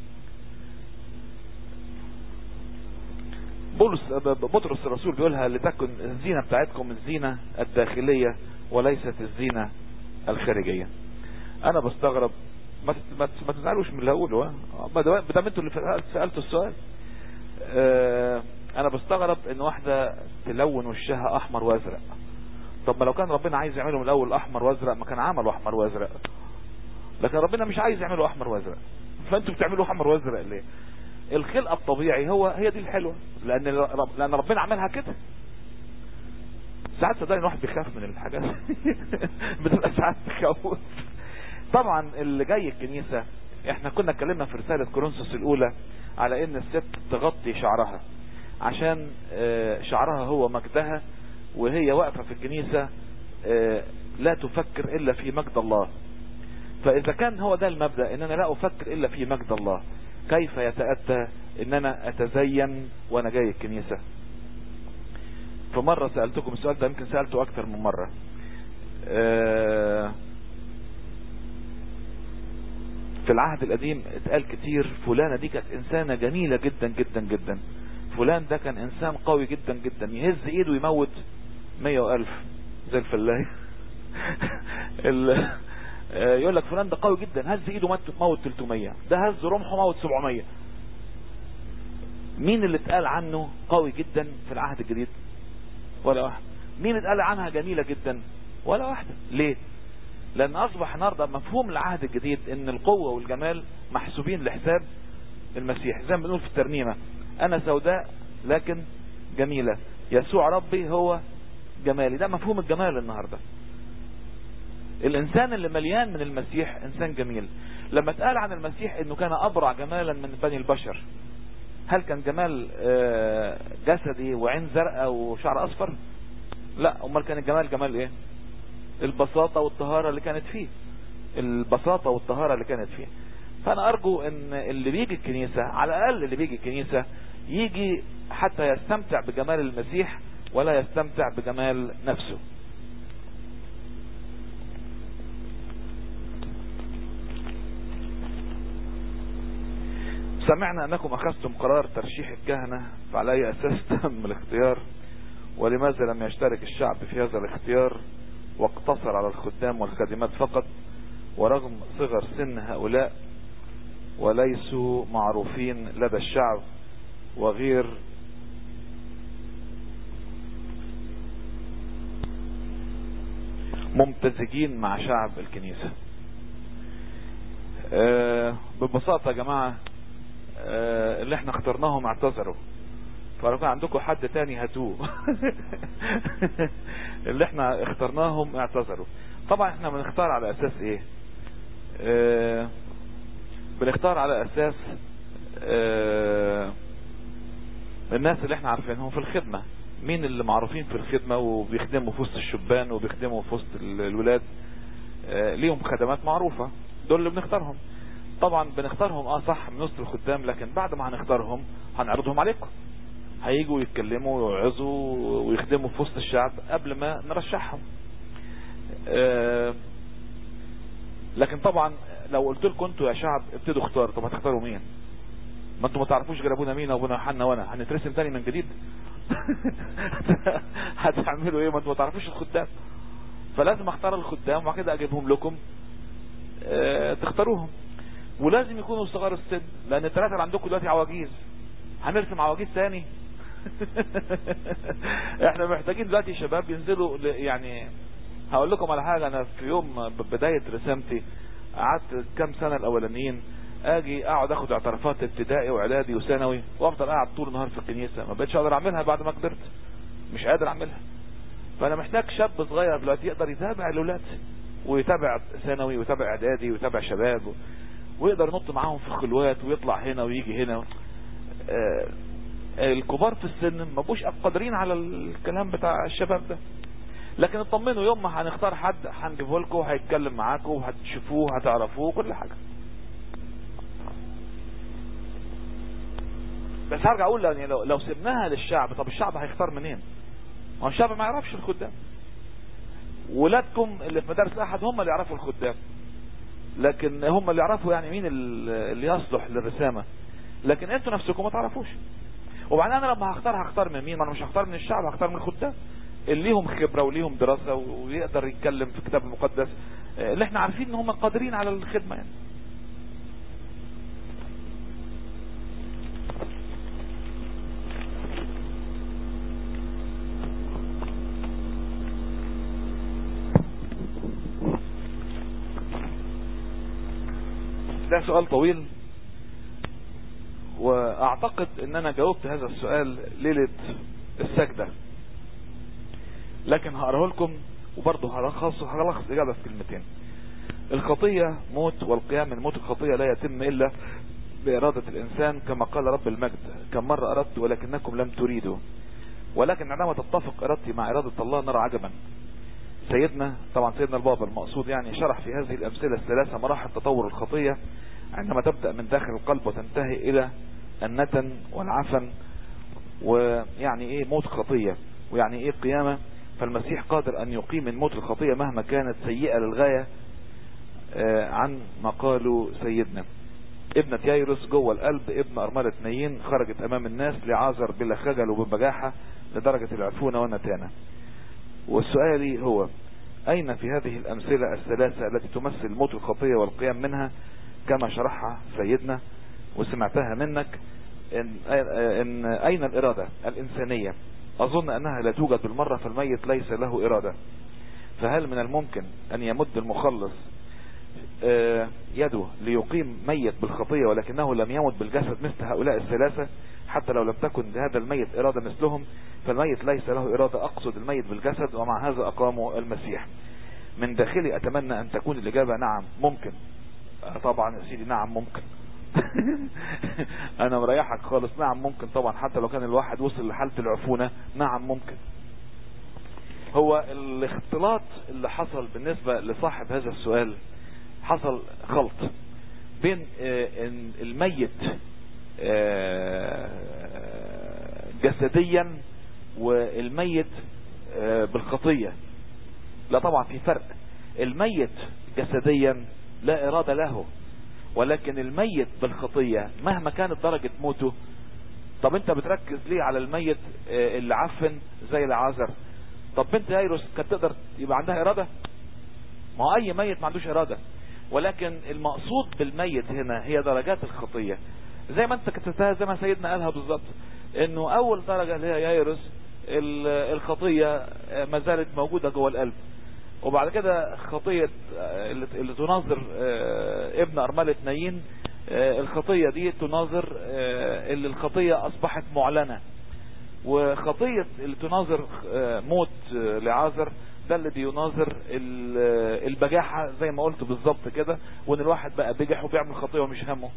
بولس بطرس الرسول بيقولها لتكن الزينة بتاعتكم الزينة الداخلية وليست الزينة الخارجية انا بستغرب ما ما تزعلوش من اللي هقوله ما دام انتوا اللي سالتوا السؤال اه انا بستغرب ان واحده تلون وشها احمر وازرق طب ما لو كان ربنا عايز يعمله من الاول احمر وازرق ما كان عمله احمر وازرق لكن ربنا مش عايز يعمله احمر وازرق فانتوا بتعملوا احمر وازرق ليه الخلقه الطبيعي هو هي دي الحلوه لان لان ربنا عملها كده ساعات صدقني الواحد بيخاف من الحاجات بتبقى ساعات تخوف طبعا اللي جاي الكنيسة احنا كنا اتكلمنا في رسالة كورنثوس الاولى على ان الست تغطي شعرها عشان شعرها هو مجدها وهي واقفة في الكنيسة لا تفكر الا في مجد الله فاذا كان هو ده المبدأ ان انا لا افكر الا في مجد الله كيف يتأتى ان انا اتزين وانا جاي الكنيسة فمرة سألتكم السؤال ده يمكن سألته اكتر من مرة أه في العهد القديم اتقال كتير فلانة دي كانت انسانة جميلة جدا جدا جدا فلان ده كان انسان قوي جدا جدا يهز ايده يموت مية والف زي الفلاح يقول لك فلان ده قوي جدا هز ايده موت 300 ده هز رمحه موت 700 مين اللي اتقال عنه قوي جدا في العهد الجديد ولا واحد مين اتقال عنها جميلة جدا ولا واحدة ليه لان اصبح النهارده مفهوم العهد الجديد ان القوة والجمال محسوبين لحساب المسيح زي ما بنقول في الترنيمة انا سوداء لكن جميلة يسوع ربي هو جمالي ده مفهوم الجمال النهاردة الانسان اللي مليان من المسيح انسان جميل لما اتقال عن المسيح انه كان ابرع جمالا من بني البشر هل كان جمال جسدي وعين زرقاء وشعر اصفر لا امال كان الجمال جمال ايه البساطة والطهارة اللي كانت فيه البساطة والطهارة اللي كانت فيه فانا ارجو ان اللي بيجي الكنيسة على الاقل اللي بيجي الكنيسة يجي حتى يستمتع بجمال المسيح ولا يستمتع بجمال نفسه سمعنا انكم اخذتم قرار ترشيح الكهنة فعلى اي اساس تم الاختيار ولماذا لم يشترك الشعب في هذا الاختيار واقتصر على الخدام والخادمات فقط ورغم صغر سن هؤلاء وليسوا معروفين لدى الشعب وغير ممتزجين مع شعب الكنيسة أه ببساطة يا جماعة أه اللي احنا اخترناهم اعتذروا فلو كان عندكم حد تاني هاتوه اللي احنا اخترناهم اعتذروا طبعا احنا بنختار على اساس ايه اه بنختار على اساس اه الناس اللي احنا عارفينهم في الخدمة مين اللي معروفين في الخدمة وبيخدموا في وسط الشبان وبيخدموا في وسط الولاد اه ليهم خدمات معروفة دول اللي بنختارهم طبعا بنختارهم اه صح من وسط الخدام لكن بعد ما هنختارهم هنعرضهم عليكم هيجوا يتكلموا ويوعظوا ويخدموا في وسط الشعب قبل ما نرشحهم آه لكن طبعا لو قلت لكم انتوا يا شعب ابتدوا اختاروا طب هتختاروا مين ما انتوا ما تعرفوش غير ابونا مين وابونا يوحنا وانا هنترسم تاني من جديد هتعملوا ايه ما انتوا ما تعرفوش الخدام فلازم اختار الخدام وبعد كده اجيبهم لكم اه تختاروهم ولازم يكونوا صغار السن لان الثلاثه اللي عندكم دلوقتي عواجيز هنرسم عواجيز تاني احنا محتاجين دلوقتي شباب ينزلوا يعني هقول لكم على حاجة انا في يوم بداية رسامتي قعدت كام سنة الاولانيين اجي اقعد اخد اعترافات ابتدائي واعدادي وثانوي وافضل قاعد طول النهار في الكنيسة ما بقتش اقدر اعملها بعد ما كبرت مش قادر اعملها فانا محتاج شاب صغير دلوقتي يقدر يتابع الاولاد ويتابع ثانوي ويتابع اعدادي ويتابع شباب ويقدر ينط معاهم في الخلوات ويطلع هنا ويجي هنا آه الكبار في السن ما بقوش قادرين على الكلام بتاع الشباب ده لكن اطمنوا يوم ما هنختار حد هنجيبه لكم هيتكلم معاكم وهتشوفوه هتعرفوه كل حاجة بس هرجع اقول يعني لو, لو سبناها للشعب طب الشعب هيختار منين ما هو الشعب ما يعرفش الخدام ولادكم اللي في مدارس الاحد هم اللي يعرفوا الخدام لكن هم اللي يعرفوا يعني مين اللي يصلح للرسامة لكن انتوا نفسكم ما تعرفوش وبعدين انا لما هختار هختار من مين ما انا مش هختار من الشعب هختار من الخدام اللي ليهم خبرة وليهم دراسة ويقدر يتكلم في الكتاب المقدس اللي احنا عارفين ان هم قادرين على الخدمة يعني ده سؤال طويل واعتقد ان انا جاوبت هذا السؤال ليلة السجدة لكن هقراه لكم وبرضه هلخص هلخص اجابة في كلمتين الخطية موت والقيام من موت الخطية لا يتم الا بارادة الانسان كما قال رب المجد كم مرة اردت ولكنكم لم تريدوا ولكن عندما تتفق ارادتي مع ارادة الله نرى عجبا سيدنا طبعا سيدنا البابا المقصود يعني شرح في هذه الامثلة الثلاثة مراحل تطور الخطية عندما تبدأ من داخل القلب وتنتهي الى النتن والعفن ويعني ايه موت خطية ويعني ايه قيامة فالمسيح قادر ان يقيم من موت الخطية مهما كانت سيئة للغاية آه عن ما قالوا سيدنا ابنة يايروس جوه القلب ابن ارملة نايين خرجت امام الناس لعازر بلا خجل وببجاحة لدرجة العفونة والنتانة والسؤال هو اين في هذه الامثلة الثلاثة التي تمثل موت الخطية والقيام منها كما شرحها سيدنا وسمعتها منك إن, إن أين الإرادة الإنسانية أظن أنها لا توجد بالمرة فالميت ليس له إرادة فهل من الممكن أن يمد المخلص يده ليقيم ميت بالخطية ولكنه لم يمت بالجسد مثل هؤلاء الثلاثة حتى لو لم تكن لهذا الميت إرادة مثلهم فالميت ليس له إرادة أقصد الميت بالجسد ومع هذا أقاموا المسيح من داخلي أتمنى أن تكون الإجابة نعم ممكن طبعا يا سيدي نعم ممكن انا مريحك خالص نعم ممكن طبعا حتى لو كان الواحد وصل لحالة العفونة نعم ممكن هو الاختلاط اللي حصل بالنسبة لصاحب هذا السؤال حصل خلط بين آه، إن الميت آه، جسديا والميت آه، بالخطية لا طبعا في فرق الميت جسديا لا إرادة له ولكن الميت بالخطية مهما كانت درجة موته طب انت بتركز ليه على الميت آه، اللي عفن زي العازر طب بنت ايروس كانت تقدر يبقى عندها ارادة ما هو اي ميت ما عندوش ارادة ولكن المقصود بالميت هنا هي درجات الخطية زي ما انت كتبتها زي ما سيدنا قالها بالظبط انه اول درجة اللي هي يايروس ال- الخطية آه، ما زالت موجودة جوه القلب وبعد كده خطية آه، اللي اللي تناظر آه، ابن أرملة نايين آه، الخطية دي تناظر آه، اللي الخطية أصبحت معلنة وخطية اللي تناظر آه، موت آه، لعازر ده اللي بيناظر ال- آه، البجاحة زي ما قلت بالظبط كده وان الواحد بقى بجح وبيعمل خطية ومش همه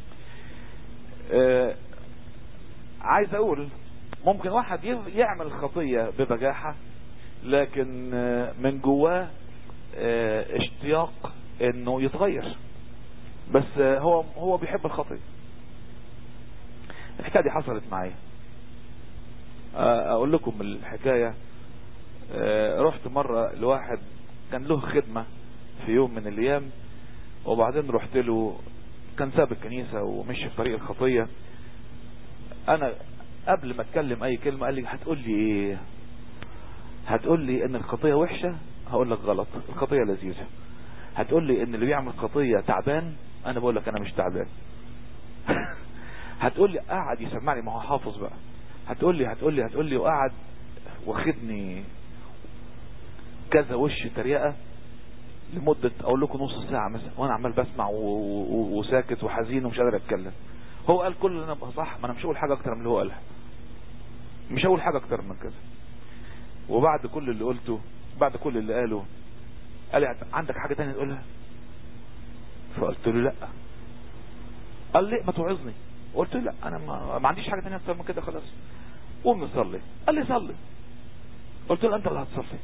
آه، عايز اقول ممكن واحد يف- يعمل خطية ببجاحة لكن آه، من جواه آه، اشتياق انه يتغير بس آه، هو هو بيحب الخطية الحكاية دي حصلت معايا آه، اقول لكم الحكاية آه، رحت مرة لواحد كان له خدمة في يوم من الايام وبعدين رحت له كان ساب الكنيسة ومشي في طريق الخطية انا قبل ما اتكلم اي كلمة قال لي هتقول لي ايه هتقول لي ان الخطية وحشة هقول لك غلط الخطية لذيذة هتقول لي ان اللي بيعمل خطية تعبان انا بقول لك انا مش تعبان هتقول لي قعد يسمعني ما هو حافظ بقى هتقول لي هتقول لي هتقول لي وقعد واخدني كذا وش تريقة لمدة اقول لكم نص ساعة مثلا وانا عمال بسمع و- و- وساكت وحزين ومش قادر اتكلم هو قال كل اللي انا بقى صح ما انا مش هقول حاجة اكتر من اللي هو قالها مش هقول حاجة اكتر من كده وبعد كل اللي قلته بعد كل اللي قاله قال لي عندك حاجة تانية تقولها فقلت له لا قال لي ما توعظني قلت له لا انا ما, ما عنديش حاجة تانية اكتر من كده خلاص قوم نصلي قال لي صلي قلت له انت اللي هتصلي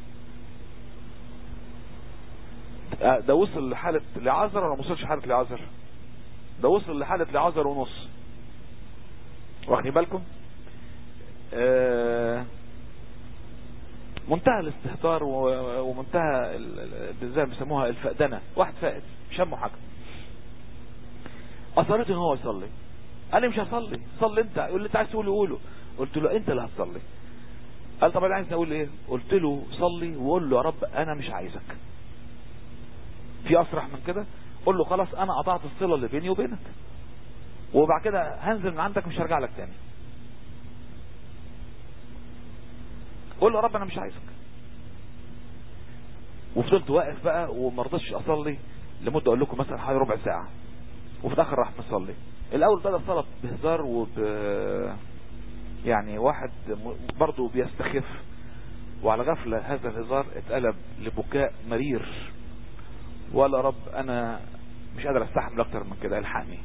آه، ده وصل لحالة لعذر ولا ما وصلش حالة لعذر ده وصل لحالة لعذر ونص واخدين بالكم آه منتهى الاستهتار و- ومنتهى ال- ال- زي ما بيسموها الفقدنة واحد فائد مش همه حاجة اصريت ان هو يصلي قال لي مش هصلي صلي انت يقول لي انت عايز تقوله قوله قلت له انت اللي هتصلي قال طب انا عايز اقول ايه قلت له صلي وقول له يا رب انا مش عايزك في اسرح من كده قول له خلاص انا قطعت الصلة اللي بيني وبينك وبعد كده هنزل من عندك مش هرجع لك تاني قول له يا رب انا مش عايزك وفضلت واقف بقى وما رضيتش اصلي لمده اقول لكم مثلا حوالي ربع ساعه وفي الاخر راح مصلي الاول بدا الصلاه بهزار وب يعني واحد م- برضه بيستخف وعلى غفله هذا الهزار اتقلب لبكاء مرير ولا رب انا مش قادر استحمل اكتر من كده الحقني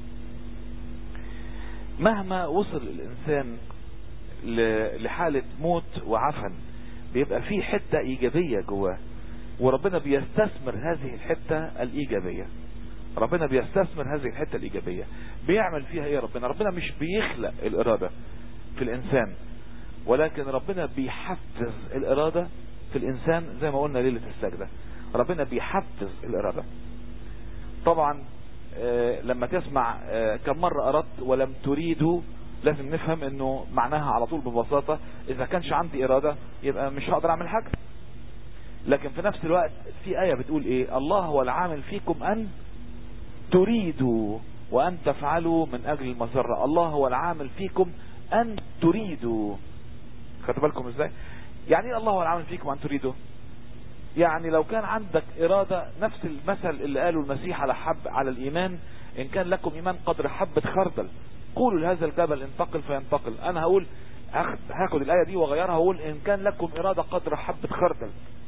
مهما وصل الانسان ل- لحالة موت وعفن بيبقى في حتة ايجابية جواه وربنا بيستثمر هذه الحتة الايجابية ربنا بيستثمر هذه الحتة الايجابية بيعمل فيها ايه ربنا ربنا مش بيخلق الارادة في الانسان ولكن ربنا بيحفز الارادة في الانسان زي ما قلنا ليلة السجدة ربنا بيحفز الارادة طبعا آه، لما تسمع آه، كم مرة اردت ولم تريدوا لازم نفهم انه معناها على طول ببساطة اذا كانش عندي ارادة يبقى مش هقدر اعمل حاجة لكن في نفس الوقت في اية بتقول ايه الله هو العامل فيكم ان تريدوا وان تفعلوا من اجل المسرة الله هو العامل فيكم ان تريدوا خدوا بالكم ازاي يعني ايه الله هو العامل فيكم ان تريدوا يعني لو كان عندك إرادة نفس المثل اللي قاله المسيح على حب على الإيمان إن كان لكم إيمان قدر حبة خردل قولوا لهذا الجبل انتقل فينتقل أنا هقول هاخد, هاخد الآية دي وغيرها هقول إن كان لكم إرادة قدر حبة خردل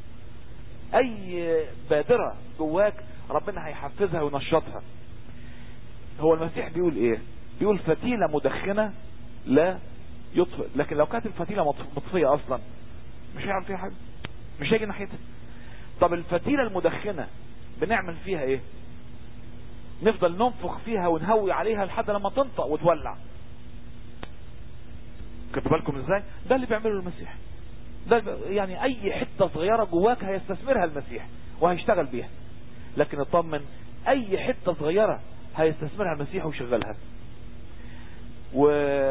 أي بادرة جواك ربنا هيحفزها وينشطها هو المسيح بيقول إيه بيقول فتيلة مدخنة لا يطفئ لكن لو كانت الفتيلة مطف- مطفية أصلا
مش هيعمل فيها حاجة مش هيجي ناحيتها طب الفتيلة المدخنة بنعمل فيها ايه نفضل ننفخ فيها ونهوي عليها لحد لما تنطق وتولع خدوا بالكم ازاي ده اللي بيعمله المسيح ده يعني اي حتة صغيرة جواك هيستثمرها المسيح وهيشتغل بيها لكن اطمن اي حتة صغيرة هيستثمرها المسيح ويشغلها و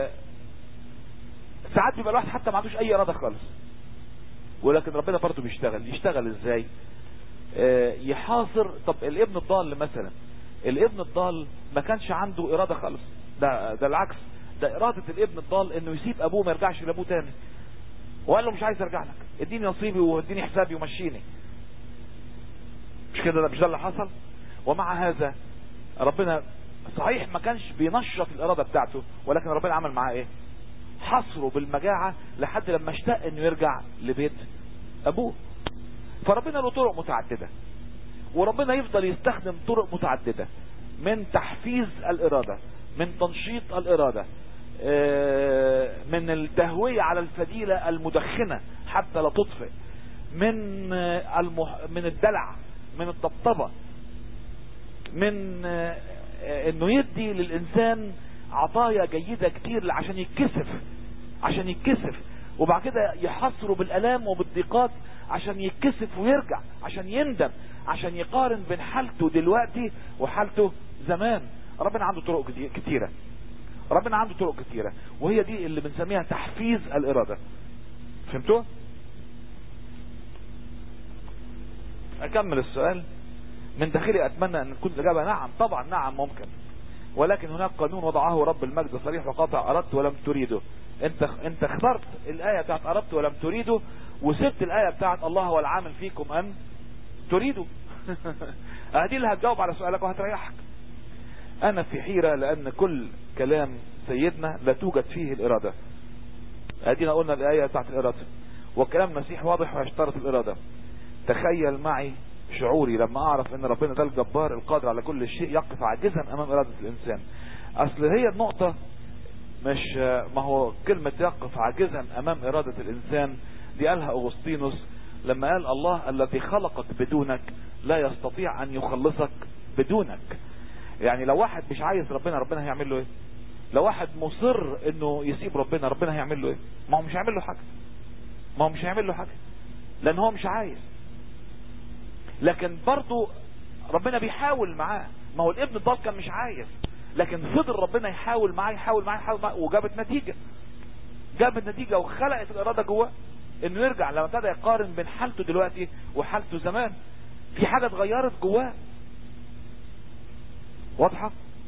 ساعات بيبقى الواحد حتى ما عندوش اي ارادة خالص ولكن ربنا برضه بيشتغل يشتغل ازاي آه يحاصر طب الابن الضال مثلا الابن الضال ما كانش عنده ارادة خالص ده ده العكس ده ارادة الابن الضال انه يسيب ابوه ما يرجعش لابوه تاني وقال له مش عايز ارجع لك اديني نصيبي واديني حسابي ومشيني مش كده ده مش ده اللي حصل ومع هذا ربنا صحيح ما كانش بينشط الاراده بتاعته ولكن ربنا عمل معاه ايه حصره بالمجاعة لحد لما اشتاق انه يرجع لبيت ابوه فربنا له طرق متعددة وربنا يفضل يستخدم طرق متعددة من تحفيز الارادة من تنشيط الارادة من التهوية على الفديلة المدخنة حتى لا تطفئ من المح... من الدلع من الطبطبة من انه يدي للانسان عطايا جيدة كتير عشان يتكسف عشان يتكسف وبعد كده يحصره بالالام وبالضيقات عشان يتكسف ويرجع عشان يندم عشان يقارن بين حالته دلوقتي وحالته زمان ربنا عنده طرق كتيرة ربنا عنده طرق كتيرة وهي دي اللي بنسميها تحفيز الارادة فهمتوا اكمل السؤال من داخلي اتمنى ان تكون الاجابة نعم طبعا نعم ممكن ولكن هناك قانون وضعه رب المجد صريح وقاطع اردت ولم تريده انت انت اخترت الايه بتاعت اردت ولم تريده وسبت الايه بتاعت الله هو العامل فيكم ان تريدوا دي اللي هتجاوب على سؤالك وهتريحك انا في حيرة لان كل كلام سيدنا لا توجد فيه الاراده ادينا قلنا الايه بتاعت الاراده وكلام المسيح واضح ويشترط الاراده تخيل معي شعوري لما اعرف ان ربنا ده الجبار القادر على كل شيء يقف عاجزا امام ارادة الانسان اصل هي النقطة مش ما هو كلمة يقف عاجزا امام ارادة الانسان دي قالها اغسطينوس لما قال الله الذي خلقك بدونك لا يستطيع ان يخلصك بدونك يعني لو واحد مش عايز ربنا ربنا هيعمل له ايه لو واحد مصر انه يسيب ربنا ربنا هيعمل له ايه ما هو مش هيعمل له حاجة ما هو مش هيعمل له حاجة لان هو مش عايز لكن برضو ربنا بيحاول معاه ما هو الابن الضال كان مش عايز لكن فضل ربنا يحاول معاه يحاول معاه يحاول معاه وجابت نتيجة جابت نتيجة وخلقت الارادة جواه انه يرجع لما ابتدى يقارن بين حالته دلوقتي وحالته زمان في حاجة اتغيرت جواه واضحة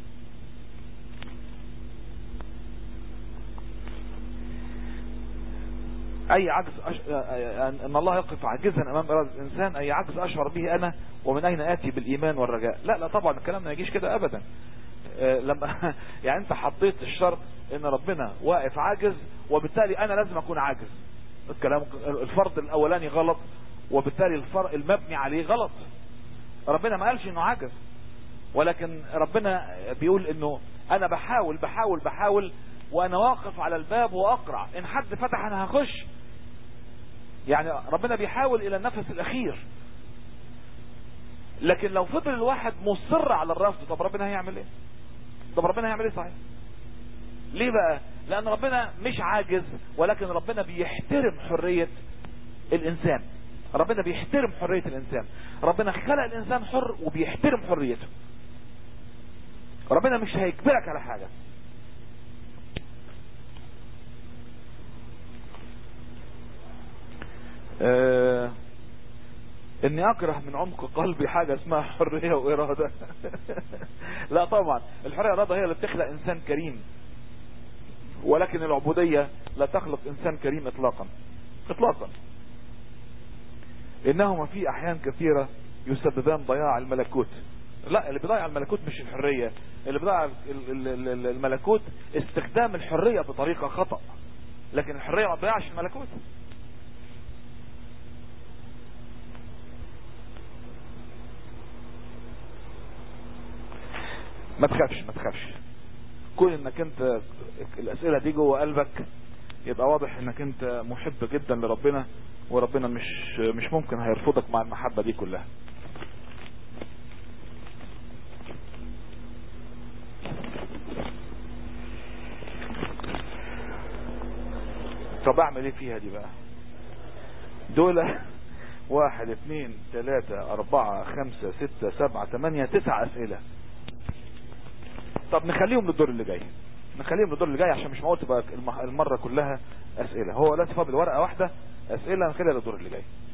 اي عجز أش... ان الله يقف عاجزا امام ارادة الانسان اي عجز اشعر به انا ومن اين اتي بالايمان والرجاء لا لا طبعا الكلام ما يجيش كده ابدا لما يعني انت حطيت الشرط ان ربنا واقف عاجز وبالتالي انا لازم اكون عاجز الكلام الفرض الاولاني غلط وبالتالي الفرق المبني عليه غلط ربنا ما قالش انه عاجز ولكن ربنا بيقول انه انا بحاول بحاول بحاول وانا واقف على الباب واقرع ان حد فتح انا هخش يعني ربنا بيحاول الى النفس الاخير لكن لو فضل الواحد مصر على الرفض طب ربنا هيعمل ايه طب ربنا هيعمل ايه صحيح ليه بقى لان ربنا مش عاجز ولكن ربنا بيحترم حرية الانسان ربنا بيحترم حرية الانسان ربنا خلق الانسان حر وبيحترم حريته ربنا مش هيجبرك على حاجة آه اني اكره من عمق قلبي حاجة اسمها حرية وارادة لا طبعا الحرية والارادة هي اللي بتخلق انسان كريم ولكن العبودية لا تخلق انسان كريم اطلاقا اطلاقا انهما في احيان كثيرة يسببان ضياع الملكوت لا اللي بيضيع الملكوت مش الحرية اللي بيضيع الملكوت استخدام الحرية بطريقة خطأ لكن الحرية ما تضيعش الملكوت ما تخافش ما تخافش كون انك انت الاسئلة دي جوه قلبك يبقى واضح انك انت محب جدا لربنا وربنا مش مش ممكن هيرفضك مع المحبة دي كلها طب اعمل ايه فيها دي بقى دول واحد اثنين ثلاثة اربعة خمسة ستة سبعة ثمانية تسع اسئلة طب نخليهم للدور اللي جاي نخليهم للدور اللي جاي عشان مش معقول تبقى المرة كلها اسئلة هو دلوقتي فاضل ورقة واحدة اسئلة نخليها للدور اللي جاي